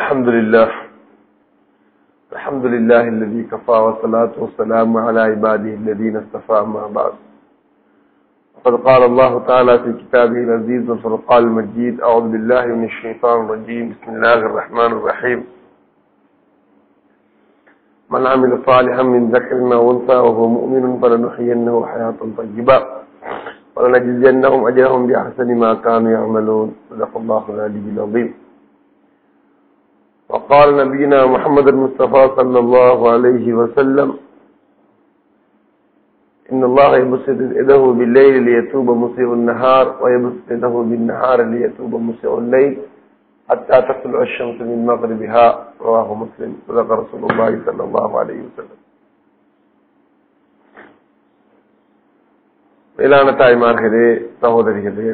الحمد لله الحمد لله الذي كفى والصلاة والسلام على عباده الذين اصطفى أما بعد وقد قال الله تعالى في كتابه العزيز والفرقان المجيد أعوذ بالله من الشيطان الرجيم بسم الله الرحمن الرحيم من عمل صالحا من ذكر أو أنثى وهو مؤمن فلنحيينه حياة طيبة ولنجزينهم أجرهم بأحسن ما كانوا يعملون صدق الله العلي العظيم وقال نبينا محمد المصطفى صلى الله عليه وسلم إن الله يبسط يده بالليل ليتوب مسيء النهار ويبسط يده بالنهار ليتوب مسيء الليل حتى تطلع الشمس من مغربها رواه مسلم صدق رسول الله صلى الله عليه وسلم மேலான தாய்மார்களே சகோதரிகளே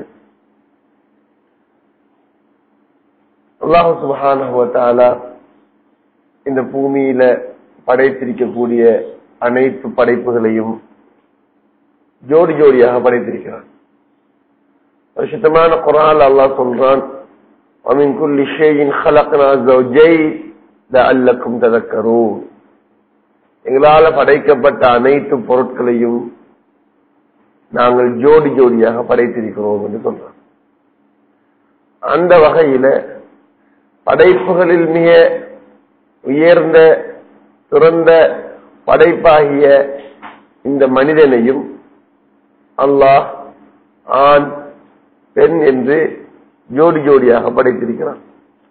அல்லாஹு சுபஹான இந்த பூமியில படைத்திருக்கக்கூடிய அனைத்து படைப்புகளையும் ஜோடி ஜோடியாக படைத்திருக்கிறான் பரிசுத்தமான குரான் அல்லாஹ் சொல்றான் ومن كل شيء خلقنا زوجين لعلكم تذكرون எங்களால படைக்கப்பட்ட அனைத்து பொருட்களையும் நாங்கள் ஜோடி ஜோடியாக படைத்திருக்கிறோம் என்று சொல்றோம் அந்த வகையில படைப்புகளில் மிக உயர்ந்த சிறந்த படைப்பாகிய இந்த மனிதனையும் அல்லாஹ் ஆண் பெண் என்று ஜோடி ஜோடியாக படைத்திருக்கிறான்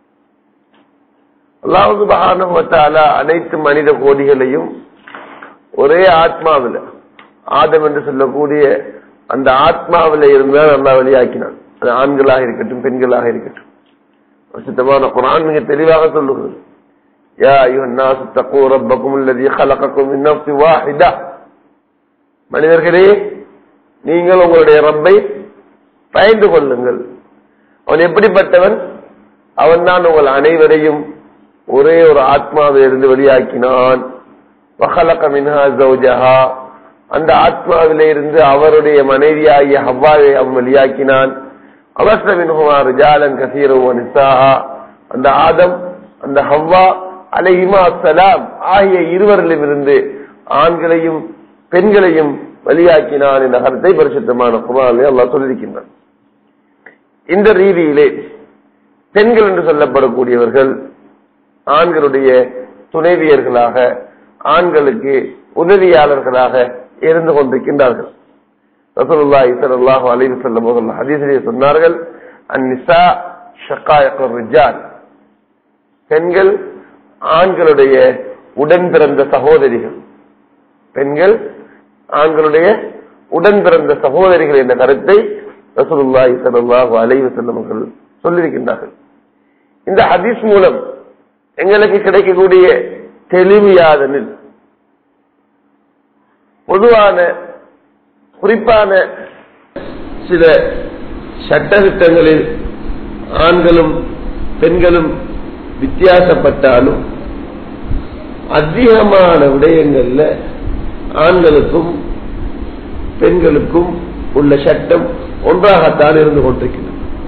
அல்லாவது பகானவத்தால அனைத்து மனித கோடிகளையும் ஒரே ஆத்மாவில் ஆதம் என்று சொல்லக்கூடிய அந்த ஆத்மாவில் இருந்தால் நல்லா வெளியாக்கினான் அது ஆண்களாக இருக்கட்டும் பெண்களாக இருக்கட்டும் பிரசித்தமான குரான் மிக தெளிவாக சொல்லுகிறது யா ஐயுஹன்னாசு தக்கூ ரப்பக்கும் அல்லதி خلقكم من نفس واحده மனிதர்களே நீங்கள் உங்களுடைய ரப்பை பயந்து கொள்ளுங்கள் அவன் எப்படிப்பட்டவன் அவன் தான் உங்கள் அனைவரையும் ஒரே ஒரு ஆத்மாவில் இருந்து வெளியாக்கினான் வஹலக மின்ஹா ஜௌஜஹா அந்த ஆத்மாவிலே இருந்து அவருடைய மனைவியாகிய ஹவ்வாவை அவன் வெளியாக்கினான் அவசரமின்ஹுமார் ஜாலன் கசீரவன் அந்த ஆதம் அந்த ஹவ்வா அலைஹிமா சலாம் ஆகிய இருவரிலும் இருந்து ஆண்களையும் பெண்களையும் வெளியாக்கினான் என்ற கருத்தை பரிசுத்தமான குமாரே அல்லாஹ் சொல்லியிருக்கின்றான் இந்த ரீதியிலே பெண்கள் என்று சொல்லப்படக்கூடியவர்கள் ஆண்களுடைய துணைவியர்களாக ஆண்களுக்கு உதவியாளர்களாக இருந்து கொண்டிருக்கின்றார்கள் ரசூலுல்லாஹி ஸல்லல்லாஹு அலைஹி வஸல்லம் அவர்கள் ஹதீஸிலே சொன்னார்கள் அந்நிசா ஷகாயகுர் ரிஜால் பெண்கள் ஆண்களுடைய உடன் பிறந்த சகோதரிகள் பெண்கள் ஆண்களுடைய உடன் பிறந்த சகோதரிகள் என்ற கருத்தை ரசூலுல்லாஹி ஸல்லல்லாஹு அலைஹி வஸல்லம் அவர்கள் சொல்லியிருக்கின்றார்கள் இந்த ஹதீஸ் மூலம் எங்களுக்கு கிடைக்கக்கூடிய தெளிவு யாதனில் பொதுவான குறிப்பான சில சட்டத்திட்டங்களில் ஆண்களும் பெண்களும் வித்தியாசப்பட்டாலும் அதிகமான விடயங்கள்ல ஆண்களுக்கும் பெண்களுக்கும் உள்ள சட்டம் ஒன்றாகத்தான் இருந்து கொண்டிருக்கிறது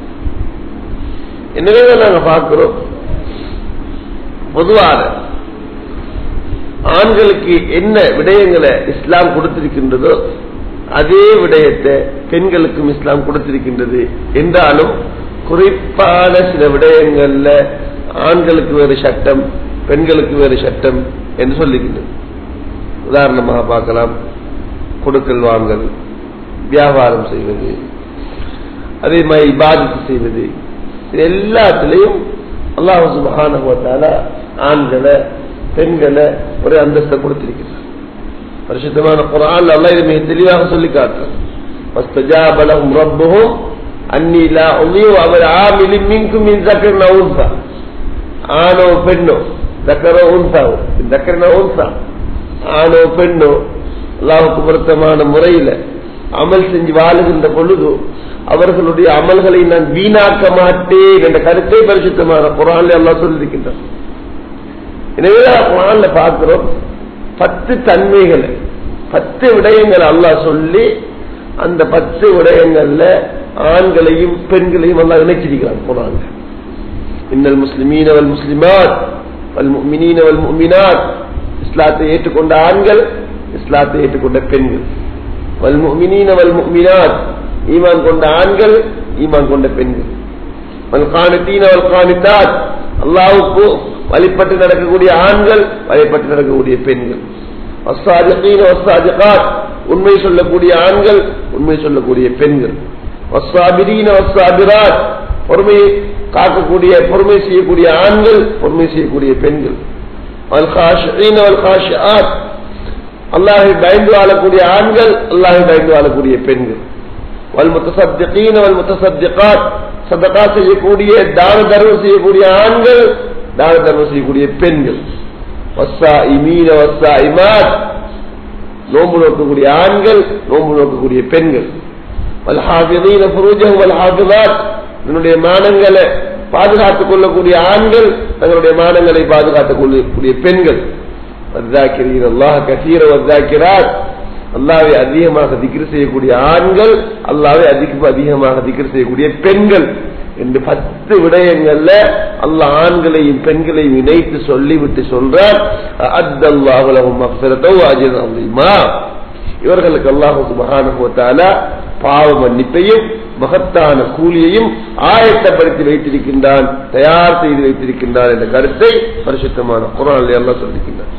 எனவே நாங்கள் பார்க்கிறோம் பொதுவாக ஆண்களுக்கு என்ன விடயங்களை இஸ்லாம் கொடுத்திருக்கின்றதோ அதே விடயத்தை பெண்களுக்கும் இஸ்லாம் கொடுத்திருக்கின்றது என்றாலும் குறிப்பான சில விடயங்கள்ல ஆண்களுக்கு வேறு சட்டம் பெண்களுக்கு வேறு சட்டம் என்று சொல்லுகின்றது உதாரணமாக பார்க்கலாம் கொடுக்கல் வாங்கல் வியாபாரம் செய்வது அதே மாதிரி இபாதத்து செய்வது இது எல்லாத்திலையும் அல்லாஹு சுபகான ஆண்களை பெண்களை ஒரு அந்தஸ்தை கொடுத்திருக்கிறார் பரிசுத்தமான குரான் அல்ல இது மிக தெளிவாக சொல்லி காட்டுறோம் ரப்பும் அந்நிலா உமியும் அவர் ஆமிலி மின்கும் மின் சக்கரன ஊன்சா ஆணோ பெண்ணோ சக்கரோ ஊன்சாவோ சக்கரன ஊன்சா ஆணோ பெண்ணோ அல்லாவுக்கு பொருத்தமான முறையில அமல் செஞ்சு வாழுகின்ற பொழுது அவர்களுடைய அமல்களை நான் வீணாக்க மாட்டேன் என்ற கருத்தை பரிசுத்தமான குரான்ல எல்லாம் சொல்லியிருக்கின்றான் எனவே குரான்ல பார்க்கிறோம் பத்து தன்மைகளை பத்து விடயங்கள் அல்லாஹ் சொல்லி அந்த பத்து விடயங்கள்ல ஆண்களையும் பெண்களையும் எல்லாம் இணைச்சிருக்கிறான் குரான்ல இன்னல் முஸ்லிமீன வல் முஸ்லிமாத் வல் முஃமினீன வல் முஃமினாத் இஸ்லாத்தை ஏற்றுக்கொண்ட ஆண்கள் இஸ்லாத்தை ஏற்றுக்கொண்ட பெண்கள் வல் முஃமினீன வல் முஃமினாத் ஈமான் கொண்ட ஆண்கள் ஈமான் கொண்ட பெண்கள் வல் கானித்தீன வல் கானித்தாத் அல்லாஹ்வுக்கு வழிபட்டு நடக்கக்கூடிய ஆண்கள் வழிபட்டு நடக்கக்கூடிய பெண்கள் வஸ்ஸாதிகீன வஸ்ஸாதிகாத் உண்மை சொல்லக்கூடிய ஆண்கள் உண்மை சொல்லக்கூடிய பெண்கள் வஸ்ஸாபிரீன வஸ்ஸாபிராத் பொறுமையை காக்கக்கூடிய பொறுமை செய்யக்கூடிய ஆண்கள் பொறுமை செய்யக்கூடிய பெண்கள் வல்காஷீன வல்காஷிஆத் அல்லாஹை பயந்து வாழக்கூடிய ஆண்கள் அல்லாஹை பயந்து வாழக்கூடிய பெண்கள் வல் முத்தசத்திகீன வல் முத்தசத்திகாத் சதகா செய்யக்கூடிய தான தர்மம் செய்யக்கூடிய ஆண்கள் தான தர்மம் செய்யக்கூடிய பெண்கள் வஸ்ஸா இமீன வஸ்ஸா இமாத் நோன்பு நோக்கக்கூடிய ஆண்கள் நோன்பு நோக்கக்கூடிய பெண்கள் வல்ஹாஃபிதீன ஃபுரூஜஹும் வல்ஹாஃபிதாத் தன்னுடைய மானங்களை பாதுகாத்துக் கொள்ளக்கூடிய ஆண்கள் தங்களுடைய மானங்களை பாதுகாத்துக் கொள்ளக்கூடிய பெண்கள் வத்தாக்கிரீன் அல்லாஹ் கசீர வத்தாக்கிராத் அல்லாவை அதிகமாக திக்ரு செய்யக்கூடிய ஆண்கள் அல்லாவை அதிக அதிகமாக திக்ரு செய்யக்கூடிய பெண்கள் என்று பத்து விடயங்கள்ல அல்லாஹ் ஆண்களையும் பெண்களையும் இணைத்து சொல்லிவிட்டு சொல்றார் அத்தல்லாஹுலகும் அப்சரத்தோ அஜிமா இவர்களுக்கு அல்லாஹு சுபஹானுவத்தால பாவ மன்னிப்பையும் மகத்தான கூலியையும் ஆயத்தப்படுத்தி வைத்திருக்கின்றான் தயார் செய்து வைத்திருக்கின்றான் என்ற கருத்தை பரிசுத்தமான குரான் எல்லாம் சொல்லிருக்கின்றான்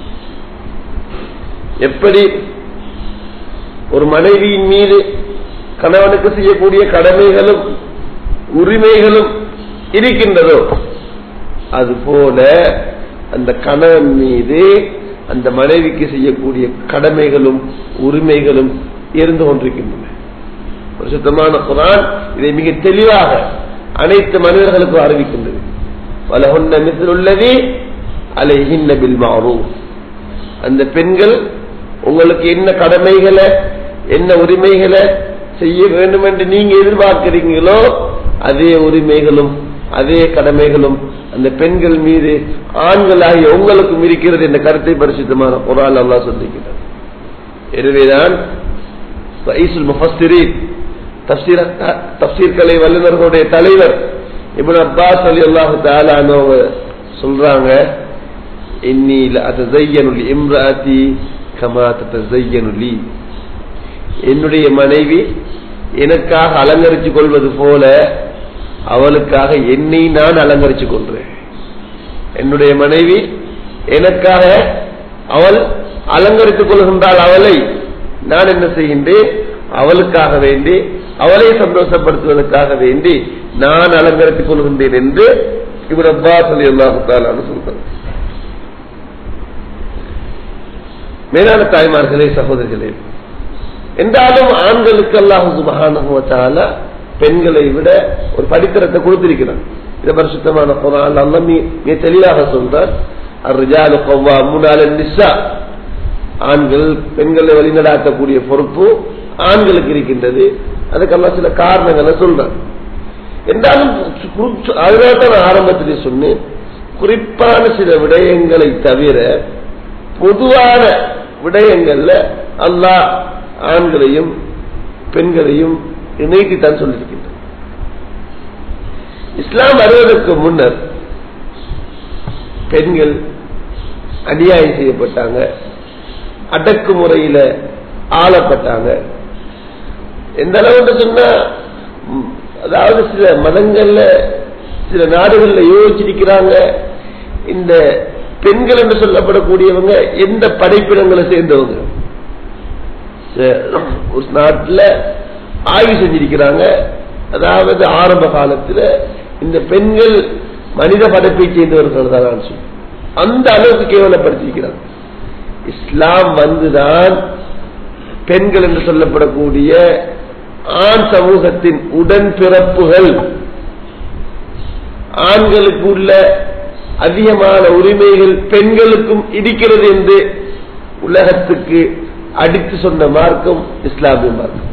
எப்படி ஒரு மனைவியின் மீது கணவனுக்கு செய்யக்கூடிய கடமைகளும் உரிமைகளும் இருக்கின்றதோ அதுபோல அந்த கணவன் மீது அந்த மனைவிக்கு செய்யக்கூடிய கடமைகளும் உரிமைகளும் இருந்து கொண்டிருக்கின்றன சுத்தமான குரான் இதை மிக தெளிவாக அனைத்து மனிதர்களுக்கும் அறிவிக்கின்றது வலஹொன்ன மிசிலுள்ளதி அலைஹின்ன பில் மாறும் அந்த பெண்கள் உங்களுக்கு என்ன கடமைகளை என்ன உரிமைகளை செய்ய வேண்டும் என்று நீங்க எதிர்பார்க்கிறீங்களோ அதே உரிமைகளும் அதே கடமைகளும் அந்த பெண்கள் மீது ஆண்களாகிய உங்களுக்கும் இருக்கிறது என்ற கருத்தை பரிசுத்தமான குரான் அல்லா சொல்லிக்கிறார் எனவேதான் தப்சீர் கலை வல்லுநர்களுடைய தலைவர் இப்ப அப்பாஸ் அலி அல்லாஹு தாலானவங்க சொல்றாங்க இன்னில் அத்தகையனுலி இம்ராத்தி கமா தத்தகையனுலி என்னுடைய மனைவி எனக்காக அலங்கரித்துக் கொள்வது போல அவளுக்காக என்னை நான் அலங்கரித்துக் கொள்றேன் என்னுடைய மனைவி எனக்காக அவள் அலங்கரித்துக் கொள்கின்றாள் அவளை நான் என்ன செய்கின்றேன் அவளுக்காக வேண்டி அவளை சந்தோஷப்படுத்துவதற்காக வேண்டி நான் அலங்கரித்துக் கொள்கின்றேன் என்று இவர் அப்பா சொல்லி அல்லாஹால சொல்றார் மேலான தாய்மார்களே சகோதரிகளே என்றாலும் ஆண்களுக்கு அல்லாஹு சுபகான பெண்களை விட ஒரு படித்தரத்தை கொடுத்திருக்கிறான் இதை பரிசுத்தமான குரான் அல்ல மிக தெளிவாக சொல்றார் அர்ஜாலு கொவ்வா முன்னால நிசா ஆண்கள் பெண்களை வழிநடாத்தக்கூடிய பொறுப்பு ஆண்களுக்கு இருக்கின்றது அதுக்கெல்லாம் சில காரணங்களை சொல்றான் என்றாலும் அதனால்தான் நான் ஆரம்பத்திலே சொன்னேன் குறிப்பான சில விடயங்களை தவிர பொதுவான விடயங்கள்ல அல்லாஹ் ஆண்களையும் பெண்களையும் இணைத்துத்தான் சொல்லியிருக்கின்றார் இஸ்லாம் வருவதற்கு முன்னர் பெண்கள் அநியாயம் செய்யப்பட்டாங்க அடக்குமுறையில ஆளப்பட்டாங்க எந்த அளவுன்னு சொன்னா அதாவது சில மதங்கள்ல சில நாடுகள்ல யோசிச்சிருக்கிறாங்க இந்த பெண்கள் என்று சொல்லப்படக்கூடியவங்க எந்த படைப்பினங்களை சேர்ந்தவங்க ஒரு நாட்டில் ஆய்வு செஞ்சிருக்கிறாங்க அதாவது ஆரம்ப காலத்தில் இந்த பெண்கள் மனித படைப்பை சேர்ந்தவர்கள் தான் சொல்லி அந்த அளவுக்கு கேவலப்படுத்திருக்கிறாங்க இஸ்லாம் வந்துதான் பெண்கள் என்று சொல்லப்படக்கூடிய ஆண் சமூகத்தின் உடன்பிறப்புகள் ஆண்களுக்கு உள்ள அதிகமான உரிமைகள் பெண்களுக்கும் இருக்கிறது என்று உலகத்துக்கு அடித்து சொன்ன மார்க்கம் இஸ்லாமிய மார்க்கம்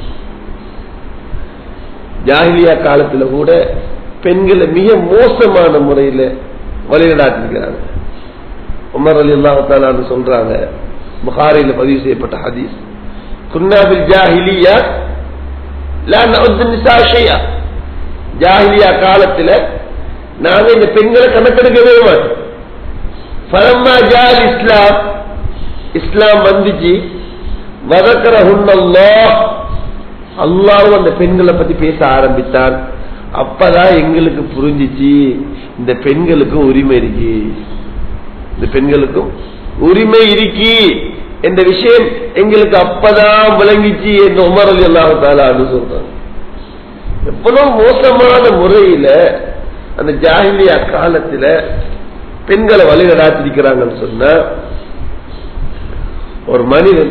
ஜாகிலியா காலத்துல கூட பெண்களை மிக மோசமான முறையில் வழிநடாட்டிருக்கிறாங்க உமர் அலி அல்லாஹாலு சொல்றாங்க புகாரில பதிவு செய்யப்பட்ட ஹதீஸ் குன்னாபில் ஜாஹிலியா ஜாஹிலியா காலத்தில் நாங்க இந்த பெண்களை கணக்கெடுக்கவே மாட்டோம் பரமா ஜால் இஸ்லாம் இஸ்லாம் வந்துச்சு வதக்கர ஹுன்னல்லா அல்லாவும் அந்த பெண்களை பத்தி பேச ஆரம்பித்தான் அப்பதான் எங்களுக்கு புரிஞ்சிச்சு இந்த பெண்களுக்கும் உரிமை இருக்கு இந்த பெண்களுக்கும் உரிமை இருக்கி என்ற விஷயம் எங்களுக்கு அப்பதான் விளங்கிச்சு என்று உமர் அலி அல்லாஹாலு சொல்றாங்க எவ்வளவு மோசமான முறையில அந்த ஜாகிலியா காலத்துல பெண்களை வழிநடாத்திருக்கிறாங்கன்னு சொன்ன ஒரு மனிதன்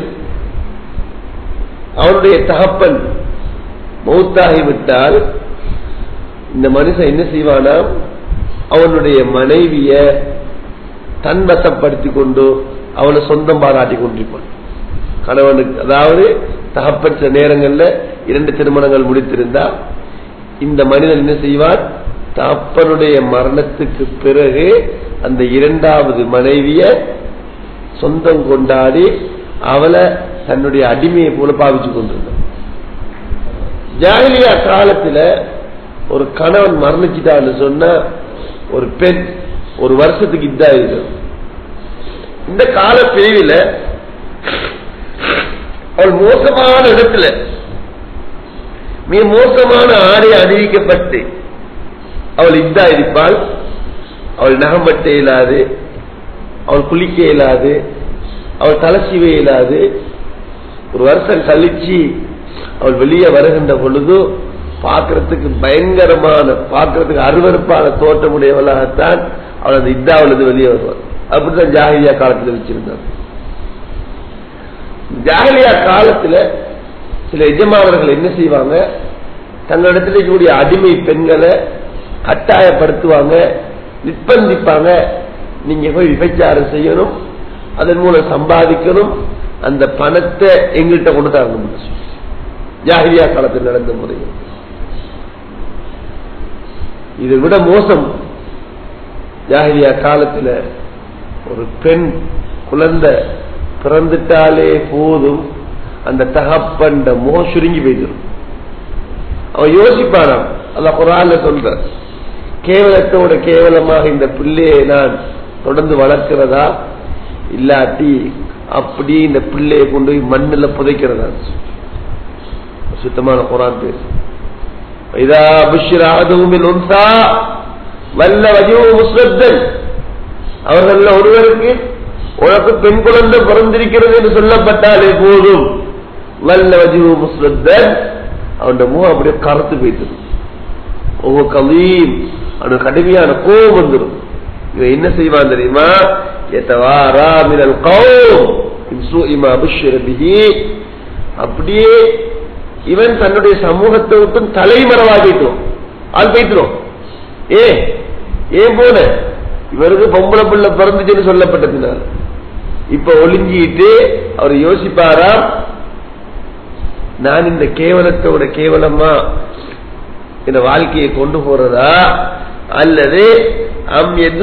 அவனுடைய தகப்பன் மௌத்தாகி விட்டால் இந்த மனுஷன் என்ன செய்வானா அவனுடைய மனைவிய தன்வசப்படுத்தி கொண்டு அவளை சொந்தம் பாராட்டி கொண்டிருப்பான் கணவனுக்கு அதாவது தகப்பன் சில நேரங்கள்ல இரண்டு திருமணங்கள் முடித்திருந்தா இந்த மனிதன் என்ன செய்வான் தகப்பனுடைய மரணத்துக்கு பிறகு அந்த இரண்டாவது மனைவிய சொந்தம் கொண்டாடி அவளை தன்னுடைய அடிமையை போல பாவிச்சு கொண்டிருந்தான் ஜாகிலியா காலத்துல ஒரு கணவன் மரணிச்சிட்டான்னு சொன்னா ஒரு பெண் ஒரு வருஷத்துக்கு இதா இருக்கு இந்த கால பிரிவில் அவள் மோசமான இடத்துல மிக மோசமான ஆடை அணிவிக்கப்பட்டு அவள் இதா இருப்பாள் அவள் நகம்பட்ட இயலாது அவள் குளிக்க இயலாது அவள் தலசிவே இயலாது ஒரு வருஷம் கழிச்சு அவள் வெளியே வருகின்ற பொழுது பார்க்கறதுக்கு பயங்கரமான பார்க்கறதுக்கு அருவறுப்பான தோற்றமுடையவளாகத்தான் அவள் அந்த இத்தாவிலிருந்து வெளியே வருவாள் அப்படிதான் ஜாகிலியா காலத்தில் வச்சிருந்தார் ஜாகிலியா காலத்துல சில எஜமானர்கள் என்ன செய்வாங்க தங்களிடத்தில் இருக்கக்கூடிய அடிமை பெண்களை கட்டாயப்படுத்துவாங்க நிர்பந்திப்பாங்க நீங்க போய் விபச்சாரம் செய்யணும் அதன் மூலம் சம்பாதிக்கணும் அந்த பணத்தை எங்கள்கிட்ட கொண்டு தரணும் ஜாகிரியா காலத்தில் நடந்த முறை இதை விட மோசம் ஜாகிரியா காலத்தில் ஒரு பெண் குழந்தை பிறந்துட்டாலே போதும் அந்த தகப்பண்ட மோ சுருங்கி போயிடும் அவன் யோசிப்பானாம் அல்ல குரான்ல சொல்ற கேவலத்தோட கேவலமாக இந்த பிள்ளையை நான் தொடர்ந்து வளர்க்கிறதா இல்லாட்டி அப்படி இந்த பிள்ளையை கொண்டு போய் மண்ணில் புதைக்கிறதா சுத்தமான குரான் பேசு இதா புஷ்ராதுமில் உன்சா வல்ல வஜோ முஸ்லத்தன் அவர்கள் ஒருவருக்கு உனக்கு பெண் குழந்தை பிறந்திருக்கிறது என்று சொல்லப்பட்டாலே போதும் வல்ல வஜோ முஸ்லத்தன் அவன் முகம் அப்படியே கருத்து போயிட்டு ஒவ்வொரு கலீம் அவனுக்கு கடுமையான கோபம் வந்துடும் இவன் என்ன செய்வான் தெரியுமா எத்தவாரா மினல் கௌம் இம்மா அபிஷேக அப்படியே இவன் தன்னுடைய சமூகத்தை விட்டு தலைமறைவாகிட்டோம் ஆள் போயிட்டுரும் ஏ ஏன் போன இவருக்கு பொம்பளை பிள்ளை பிறந்துச்சுன்னு சொல்லப்பட்டதுனால இப்ப ஒளிஞ்சிட்டு அவர் யோசிப்பாரா நான் இந்த கேவலத்தோட கேவலமா இந்த வாழ்க்கையை கொண்டு போறதா அல்லது அம் எது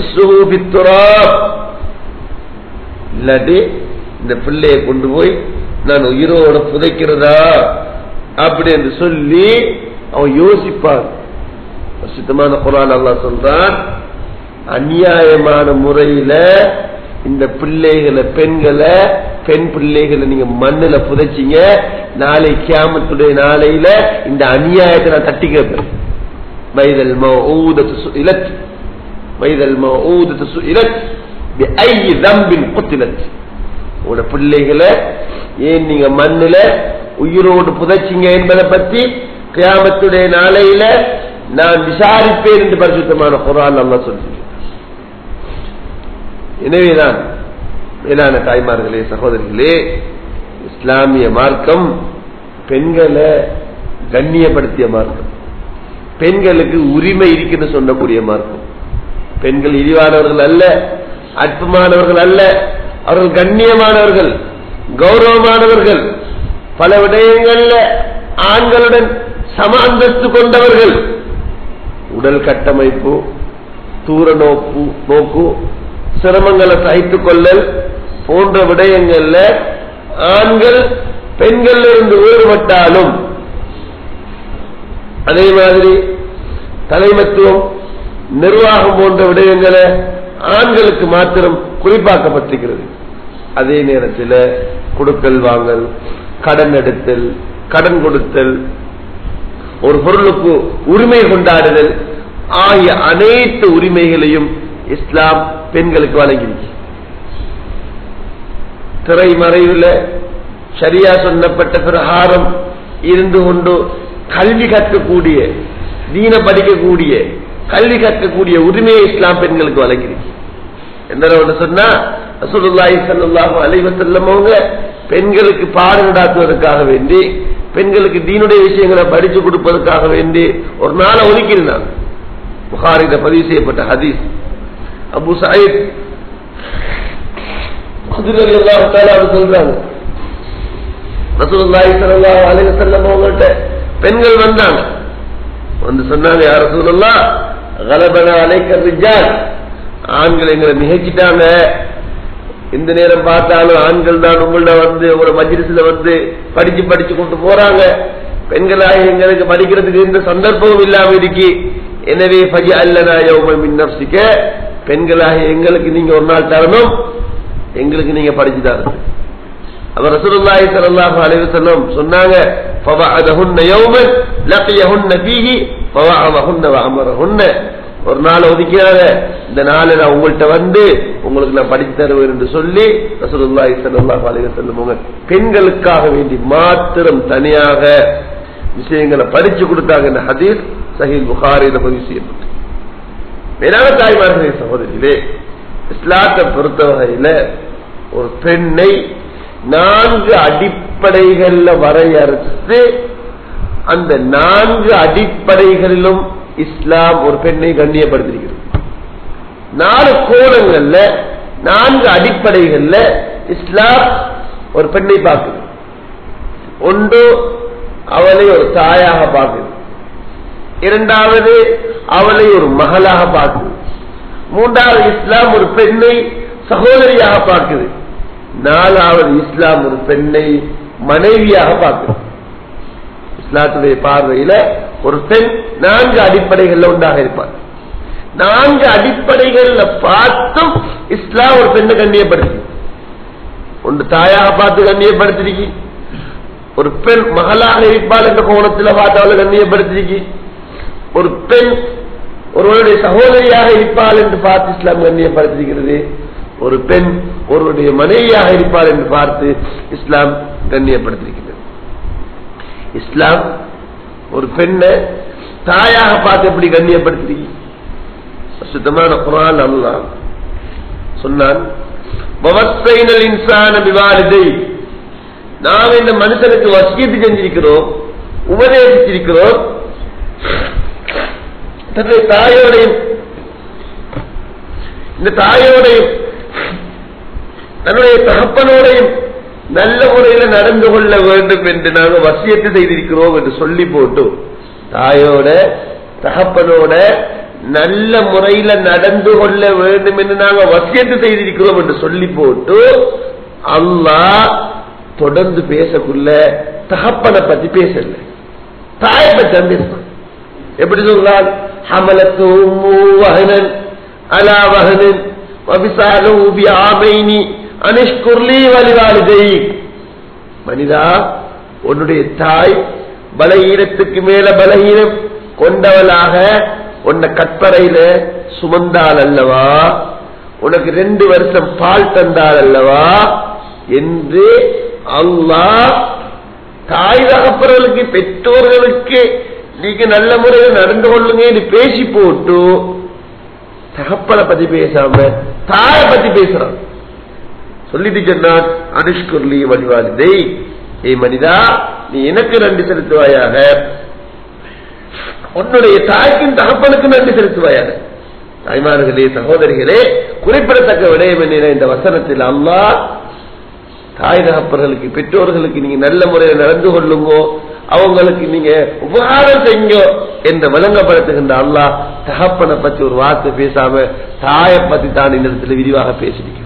இல்லாட்டி இந்த பிள்ளையை கொண்டு போய் நான் உயிரோட புதைக்கிறதா அப்படி என்று சொல்லி அவன் யோசிப்பான் சுத்தமான குரான் அல்லா சொல்றான் அநியாயமான முறையில இந்த பிள்ளைகளை பெண்களை பெண் பிள்ளைகளை நீங்க மண்ணுல புதைச்சிங்க நாளை கியாமத்துடைய நாளையில இந்த அநியாயத்தை நான் தட்டி கேட்பேன் வைதல் மௌதத்து இலத் வைதல் மௌதத்து இலத் ஐ தம்பின் குத்திலத் உங்களோட பிள்ளைகளை ஏன் நீங்க மண்ணுல உயிரோடு புதைச்சிங்க என்பதை பத்தி கியாமத்துடைய நாளையில நான் விசாரிப்பேன் என்று பரிசுத்தமான குரான் அல்லா சொல்லுங்க எனவேதான் மேலான தாய்மார்களே சகோதரிகளே இஸ்லாமிய மார்க்கம் பெண்களை கண்ணியப்படுத்திய மார்க்கம் பெண்களுக்கு உரிமை இருக்குன்னு சொல்லக்கூடிய மார்க்கம் பெண்கள் இழிவானவர்கள் அல்ல அற்புமானவர்கள் அல்ல அவர்கள் கண்ணியமானவர்கள் கௌரவமானவர்கள் பல விடயங்கள்ல ஆண்களுடன் சம அந்தஸ்து கொண்டவர்கள் உடல் கட்டமைப்பு தூர நோக்கு நோக்கு சிரமங்களை சகித்துக் கொள்ளல் போன்ற விடயங்கள்ல ஆண்கள் பெண்கள் இருந்து வேறுபட்டாலும் அதே மாதிரி தலைமத்துவம் நிர்வாகம் போன்ற விடயங்களை ஆண்களுக்கு மாத்திரம் குறிப்பாக்கப்பட்டிருக்கிறது அதே நேரத்தில் கொடுக்கல் வாங்கல் கடன் எடுத்தல் கடன் கொடுத்தல் ஒரு பொருளுக்கு உரிமை கொண்டாடுதல் ஆகிய அனைத்து உரிமைகளையும் இஸ்லாம் பெண்களுக்கு வழங்கியிருக்கு திரைமறைவில் சரியா சொன்னப்பட்ட பிரகாரம் இருந்து கொண்டு கல்வி கற்கக்கூடிய தீன படிக்கக்கூடிய கல்வி கற்கக்கூடிய உரிமையை இஸ்லாம் பெண்களுக்கு வழங்கியிருக்கு என்ன ஒன்று சொன்னா ரசூலுல்லாஹி ஸல்லல்லாஹு அலைஹி வஸல்லம் அவங்க பெண்களுக்கு பாடம் நடாத்துவதற்காக வேண்டி பெண்களுக்கு தீனுடைய விஷயங்களை படிச்சு கொடுப்பதற்காக வேண்டி ஒரு நாளை ஒதுக்கியிருந்தாங்க புகாரில பதிவு செய்யப்பட்ட ஹதீஸ் அபு சாயித் சொல்றாங்க ரசூலுல்லாஹி ஸல்லல்லாஹு அலைஹி வஸல்லம் அவங்கள்ட்ட பெண்கள் வந்தாங்க வந்து சொன்னாங்க யார் ரசூலுல்லாஹ் கலபன அலைக்க ரிஜால் ஆண்கள் எங்களை மிகச்சிட்டாங்க இந்த நேரம் பார்த்தாலும் ஆண்கள் தான் உங்கள்ட வந்து ஒரு மஜ்லிஸ்ல வந்து படிச்சு படிச்சு கொண்டு போறாங்க பெண்களாக எங்களுக்கு படிக்கிறதுக்கு எந்த சந்தர்ப்பமும் இல்லாம இருக்கு எனவே பஜ அல்லனா யௌமின் நப்சிக்க பெண்களாக எங்களுக்கு நீங்க ஒரு நாள் தரணும் எங்களுக்கு நீங்க படிச்சு தரணும் அவர் ரசூலுல்லாஹி ஸல்லல்லாஹு அலைஹி வஸல்லம் சொன்னாங்க ஃபவஅதஹுன்ன யௌமன் லகியஹுன்ன ஃபீஹி ஃபவஅதஹுன்ன வஅமரஹுன்ன ஒரு நாள் ஒதுக்கிறாங்க இந்த நாளை நான் உங்கள்கிட்ட வந்து உங்களுக்கு நான் படித்து தருவேன் என்று சொல்லி ரசூலுல்லாஹி ஸல்லல்லாஹு அலைஹி வஸல்லம் அவங்க பெண்களுக்காக வேண்டி மாத்திரம் தனியாக விஷயங்களை படிச்சு கொடுத்தாங்க இந்த ஹதீஸ் சஹீல் புகாரில பதிவு செய்யப்பட்டு மேலான தாய்மார்களே சகோதரிகளே இஸ்லாத்தை பொறுத்த வகையில ஒரு பெண்ணை நான்கு அடிப்படைகள்ல வரையறுத்து அந்த நான்கு அடிப்படைகளிலும் இஸ்லாம் ஒரு பெண்ணை கண்ணியப்படுத்திருக்கிறது நாலு கோணங்கள்ல நான்கு அடிப்படைகள்ல இஸ்லாம் ஒரு பெண்ணை பார்க்குது ஒன்று அவளை ஒரு தாயாக பார்க்குது இரண்டாவது அவளை ஒரு மகளாக பார்க்குது மூன்றாவது இஸ்லாம் ஒரு பெண்ணை சகோதரியாக பார்க்குது நாலாவது இஸ்லாம் ஒரு பெண்ணை மனைவியாக பார்க்குது இஸ்லாத்துடைய பார்வையில ஒரு பெண் நான்கு அடிப்படைகள்ல உண்டாக இருப்பார் நான்கு அடிப்படைகள்ல பார்த்தும் இஸ்லாம் ஒரு பெண்ணை கண்ணியப்படுத்தி ஒன்று தாயாக பார்த்து கண்ணியப்படுத்திருக்கு ஒரு பெண் மகளாக இருப்பாள் என்ற கோணத்தில் பார்த்து அவளை கண்ணியப்படுத்திருக்கு ஒரு பெண் ஒருவருடைய சகோதரியாக இருப்பாள் என்று பார்த்து இஸ்லாம் கண்ணியப்படுத்திருக்கிறது ஒரு பெண் ஒருவருடைய மனைவியாக இருப்பாள் என்று பார்த்து இஸ்லாம் கண்ணியப்படுத்திருக்கிறது இஸ்லாம் ஒரு பெண்ணை தாயாக பார்த்து எப்படி கண்ணியப்படுத்தி சுத்தமான குரான் அல்லா சொன்னான் இன்சான விவாதிதை நாம் இந்த மனுஷனுக்கு வசியத்து செஞ்சிருக்கிறோம் உபதேசிச்சிருக்கிறோம் தன்னுடைய தாயோடையும் இந்த தாயோடையும் தன்னுடைய தகப்பனோடையும் நல்ல முறையில் நடந்து கொள்ள வேண்டும் என்று நாங்கள் வசியத்து செய்திருக்கிறோம் என்று சொல்லி போட்டு தாயோட தகப்பனோட நல்ல முறையில நடந்து கொள்ள வேண்டும் என்று நாங்கள் வசியத்து செய்திருக்கிறோம் என்று சொல்லி போட்டு அல்லாஹ் தொடர்ந்து பேசக்குள்ள தகப்பனை பத்தி பேசல தாயை பற்றி பேசுறான் எப்படி சொல்றான் ஹமலத்து வகனன் அலா வகனன் வபிசாலு ஆமைனி அனிஷ்குர்லி வலிவாலிதை மனிதா உன்னுடைய தாய் பலகீனத்துக்கு மேல பலகீனம் கொண்டவளாக உன்னை கற்பறையில சுமந்தாள் அல்லவா உனக்கு ரெண்டு வருஷம் பால் தந்தாள் அல்லவா என்று அல்லாஹ் தாய் தகப்பவர்களுக்கு பெற்றோர்களுக்கு நீங்க நல்ல முறையில் நடந்து கொள்ளுங்க என்று பேசி போட்டு தகப்பனை பத்தி பேசாம தாயை பத்தி பேசுறான் சொல்லிட்டு சொன்னான் அனுஷ்குர்லி வழிவாளிதை ஏ மனிதா நீ எனக்கு நன்றி செலுத்துவாயாக உன்னுடைய தாய்க்கும் தகப்பனுக்கு நன்றி செலுத்துவாயாக தாய்மார்களே சகோதரிகளே குறிப்பிடத்தக்க விடயம் என்ன இந்த வசனத்தில் அல்லாஹ் தாய் தகப்பர்களுக்கு பெற்றோர்களுக்கு நீங்க நல்ல முறையில் நடந்து கொள்ளுங்கோ அவங்களுக்கு நீங்க உபகாரம் செய்யுங்க என்று விளங்கப்படுத்துகின்ற அல்லாஹ் தகப்பனை பத்தி ஒரு வார்த்தை பேசாம தாயை பத்தி தான் இந்த இடத்துல விரிவாக பேசிருக்கோம்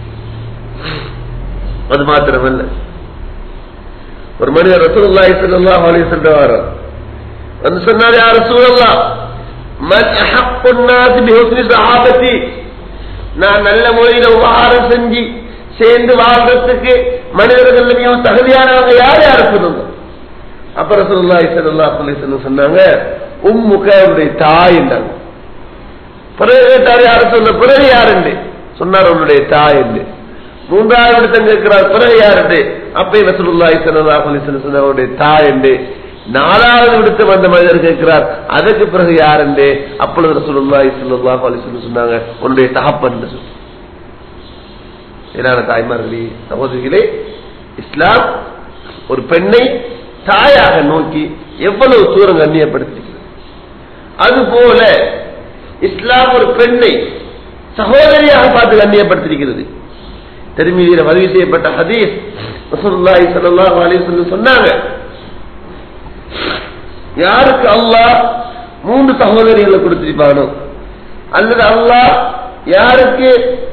அது மாத்திரமல்ல ஒரு மனிதர் ரசூலுல்லாஹி ஸல்லல்லாஹு அலைஹி வஸல்லம் வந்து சொன்னார் யா ரசூலல்லாஹ் மன் அஹப்புன் நாஸ் பிஹுஸ்னி ஸஹாபத்தி நான் நல்ல முறையில உபகாரம் செஞ்சு சேர்ந்து வாழ்றதுக்கு மனிதர்கள் மிகவும் தகுதியானவங்க யார் யார் சொல்லுங்க அப்ப ரசூலுல்லாஹி ஸல்லல்லாஹு அலைஹி வஸல்லம் சொன்னாங்க உம்முக அவருடைய தாய் என்றாங்க பிறகு கேட்டார் யார் சொல்ல பிறகு யார் என்று சொன்னார் உன்னுடைய தாய் என்று மூன்றாவது இடத்தங்க இருக்கிறார் பிறகு யார் என்று அப்ப ரசூலுல்லாஹி ஸல்லல்லாஹு அலைஹி வஸல்லம் சொன்னார் அவருடைய தாய் என்று நாலாவது விடுத்து வந்த மனிதர் கேட்கிறார் அதற்கு பிறகு யார் என்று அப்பொழுது ரசூலுல்லாஹி ஸல்லல்லாஹு அலைஹி வஸல்லம் சொன்னாங்க உன்னுடைய தகப்பன் என்று சொன்னார் ஏனான தாய்மார்களே சகோதரிகளே இஸ்லாம் ஒரு பெண்ணை தாயாக நோக்கி எவ்வளவு தூரம் கண்ணியப்படுத்திருக்கிறது அதுபோல இஸ்லாம் ஒரு பெண்ணை சகோதரியாக பார்த்து கண்ணியப்படுத்திருக்கிறது திருமீதியில பதிவு செய்யப்பட்ட ஹதீஸ் ரசூலுல்லாஹி ஸல்லல்லாஹு அலைஹி வஸல்லம் சொன்னாங்க யாருக்கு அல்லாஹ் மூன்று சகோதரிகளை கொடுத்திருப்பானோ அல்லது அல்லாஹ் யாருக்கு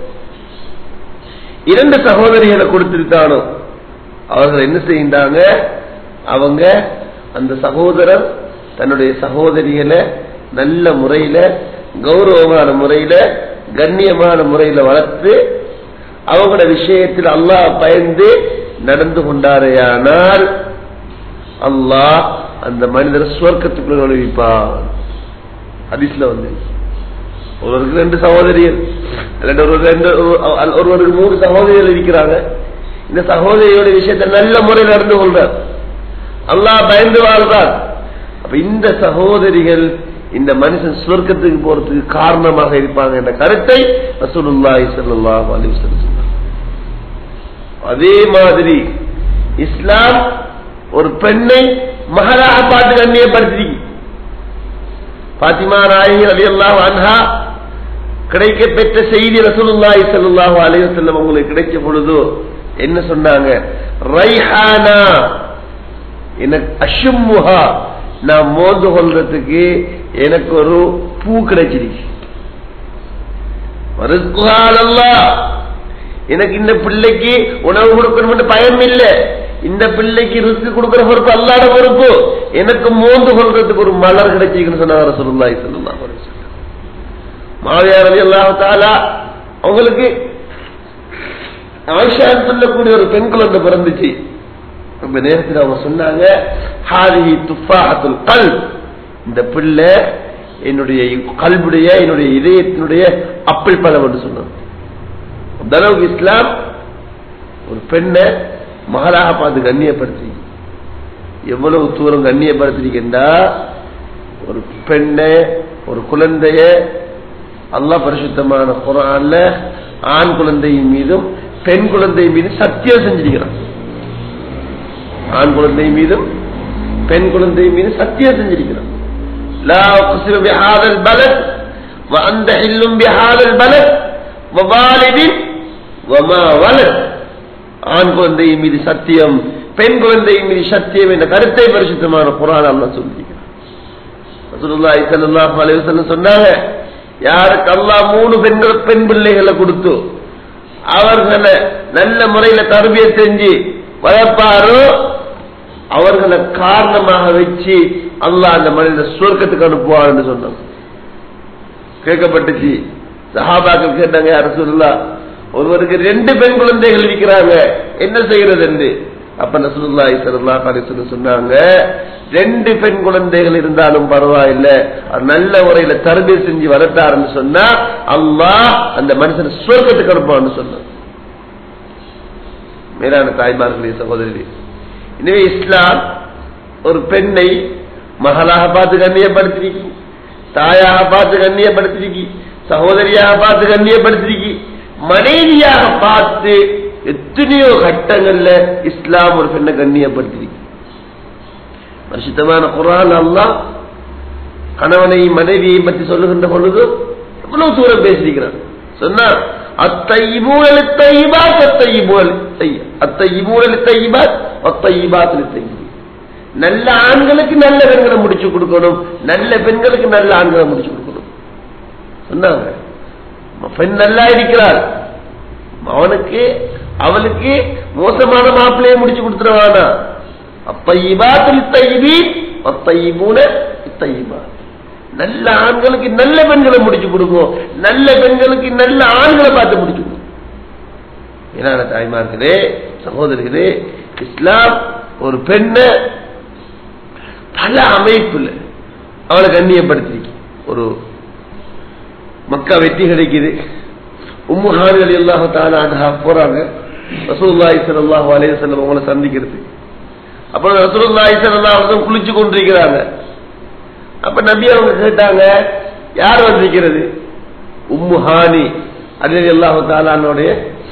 இரண்டு சகோதரிகளை கொடுத்திருக்கானோ அவர்கள் என்ன செய்கின்றாங்க அவங்க அந்த சகோதரர் தன்னுடைய சகோதரிகளை நல்ல முறையில கௌரவமான முறையில கண்ணியமான முறையில வளர்த்து அவங்களோட விஷயத்தில் அல்லாஹ் பயந்து நடந்து கொண்டாரையானால் அல்லாஹ் அந்த மனிதர் சுவர்க்கத்துக்குள்ள நுழைவிப்பான் ஹதீஸ்ல வந்து ஒருவருக்கு ரெண்டு சகோதரிகள் இல்லாட்டி ஒரு ரெண்டு ஒரு- ஒருவருக்கு மூணு சகோதரிகள் இருக்கிறாங்க இந்த சகோதரியோட விஷயத்தை நல்ல முறையில் நடந்து கொள்றார் அல்லாஹ் பயந்து வாழ்றார் அப்ப இந்த சகோதரிகள் இந்த மனுஷன் சுவர்க்கத்துக்கு போறதுக்கு காரணமாக இருப்பாங்க என்ற கருத்தை ரசூலுல்லாஹி ஸல்லல்லாஹு அலைஹி வஸல்லம் சொன்னார் அதே மாதிரி இஸ்லாம் ஒரு பெண்ணை மகளாக பார்த்து கண்ணியப்படுத்தி பாத்திமா நாயகி ரலியல்லாஹு அன்ஹா கிடைக்க பெற்ற செய்தி ரசூலுல்லாஹி ஸல்லல்லாஹு அலைஹி வஸல்லம் உங்களுக்கு கிடைச்ச பொழுது என்ன சொன்னாங்க ரைஹானா எனக்கு அஷும்முஹா நான் மோந்து கொள்றதுக்கு எனக்கு ஒரு பூ கிடைச்சிருக்கு ரிஸ்குஹாலல்லா. எனக்கு இந்த பிள்ளைக்கு உணவு கொடுக்கணும் பயம் இல்ல இந்த பிள்ளைக்கு ரிஸ்க் கொடுக்கிற பொறுப்பு அல்லாத பொறுப்பு எனக்கு மோந்து கொள்றதுக்கு ஒரு மலர் கிடைச்சிருக்குன்னு சொன்னாங்க ரசூலுல்லாஹி ஸல்லல்லாஹு அலைஹி வஸல்லம் மாவியார் ரலியல்லாஹு தஆலா அவங்களுக்கு ஆயிஷான்னு சொல்லக்கூடிய ஒரு பெண் குழந்தை பிறந்துச்சு ரொம்ப நேரத்தில் அவங்க சொன்னாங்க ஹாதிஹி துஃபாஹத்துல் கல் இந்த பிள்ளை என்னுடைய கல்புடைய என்னுடைய இதயத்தினுடைய அப்பிள் பழம் என்று சொன்னாங்க அந்த அளவுக்கு இஸ்லாம் ஒரு பெண்ணை மகளாக பார்த்து கண்ணியப்படுத்தி எவ்வளவு தூரம் கண்ணியப்படுத்திருக்கின்றா ஒரு பெண்ணை ஒரு குழந்தைய அல்லாஹ் பரிசுத்தமான குரான்ல ஆண் குழந்தையின் மீதும் பெண் குழந்தை மீதும் சத்தியம் செஞ்சிருக்கிறான் ஆண் குழந்தை மீதும் பெண் குழந்தை மீது சத்தியம் செஞ்சிருக்கிறான் لا أقسم بهذا البلد وأنت حل بهذا البلد ووالد وما ولد ஆண் குழந்தை மீது சத்தியம் பெண் குழந்தை மீது சத்தியம் என்ற கருத்தை பரிசுத்தமான குரான் அல்லாஹ் சொல்லியிருக்கிறான் ரசூலுல்லாஹி ஸல்லல்லாஹு அலைஹி வஸல்லம் சொன்னாங்க யாருக்கு அல்லாஹ் மூணு பெண்கள் பெண் பிள்ளைகளை கொடுத்து அவர்களை நல்ல முறையில தரபிய செஞ்சு வளர்ப்பாரோ அவர்களை காரணமாக வச்சு அல்லாஹ் அந்த மனித சுவர்க்கத்துக்கு அனுப்புவார் என்று சொன்னாங்க கேட்கப்பட்டுச்சு சஹாபாக்கள் கேட்டாங்க யார் சொல்லலாம் ஒருவருக்கு ரெண்டு பெண் குழந்தைகள் இருக்கிறாங்க என்ன செய்யறது என்று அப்ப நசுல்லாஹி ஸல்லல்லாஹு அலைஹி வஸல்லம் சொன்னாங்க ரெண்டு பெண் குழந்தைகள் இருந்தாலும் பரவாயில்ல அவர் நல்ல முறையில தருபி செஞ்சு வளர்த்தாருன்னு சொன்னா அல்லாஹ் அந்த மனுஷன் சுவர்க்கத்துக்கு அனுப்புவான்னு சொன்னார் மேலான தாய்மார்களே சகோதரி எனவே இஸ்லாம் ஒரு பெண்ணை மகளாக பார்த்து கண்ணியப்படுத்திருக்கி தாயாக பார்த்து கண்ணியப்படுத்திருக்கி சகோதரியாக பார்த்து கண்ணியப்படுத்திருக்கி மனைவியாக பார்த்து எத்தனையோ கட்டங்கள்ல இஸ்லாம் ஒரு பெண்ணை கண்ணியப்படுத்திருக்கு பரிசுத்தமான குரான் அல்லாஹ் கணவனை மனைவியை பற்றி சொல்லுகின்ற பொழுது எவ்வளவு தூரம் பேசியிருக்கிறான் சொன்னார் அத்தையிபூல் தையிபாத் அத்தையிபூல் அத்தையிபூல் தையிபாத் அத்தையிபாத் தையிபு நல்ல ஆண்களுக்கு நல்ல பெண்களை முடிச்சு கொடுக்கணும் நல்ல பெண்களுக்கு நல்ல ஆண்களை முடிச்சு கொடுக்கணும் சொன்னாங்க பெண் நல்லா இருக்கிறார் அவனுக்கு அவளுக்கு மோசமான மாப்பிள்ளையை முடிச்சு கொடுத்துருவானா அப்பையிபாத்தில் தையீபி அத்தையிபூன தையிபா நல்ல ஆண்களுக்கு நல்ல பெண்களை முடிச்சு கொடுக்கும் நல்ல பெண்களுக்கு நல்ல ஆண்களை பார்த்து முடிச்சு கொடுக்கும் ஏன்னா தாய்மார்களே சகோதரிகளே இஸ்லாம் ஒரு பெண்ணை பல அமைப்புல அவளை கண்ணியப்படுத்திருக்கு ஒரு மக்கா வெற்றி கிடைக்குது உம்முஹான்கள் எல்லா தானா போறாங்க ரசூல்லாய் சல்லாஹ் அலைய செல்லம் அவங்களை சந்திக்கிறது அப்புறம் ரசூல்லாய் சல்லா அவங்க குளிச்சு கொண்டிருக்கிறாங்க அப்ப நபி அவங்க கேட்டாங்க யார் வந்திருக்கிறது உம்மு ஹானி அலி அல்லாஹு தாலானுடைய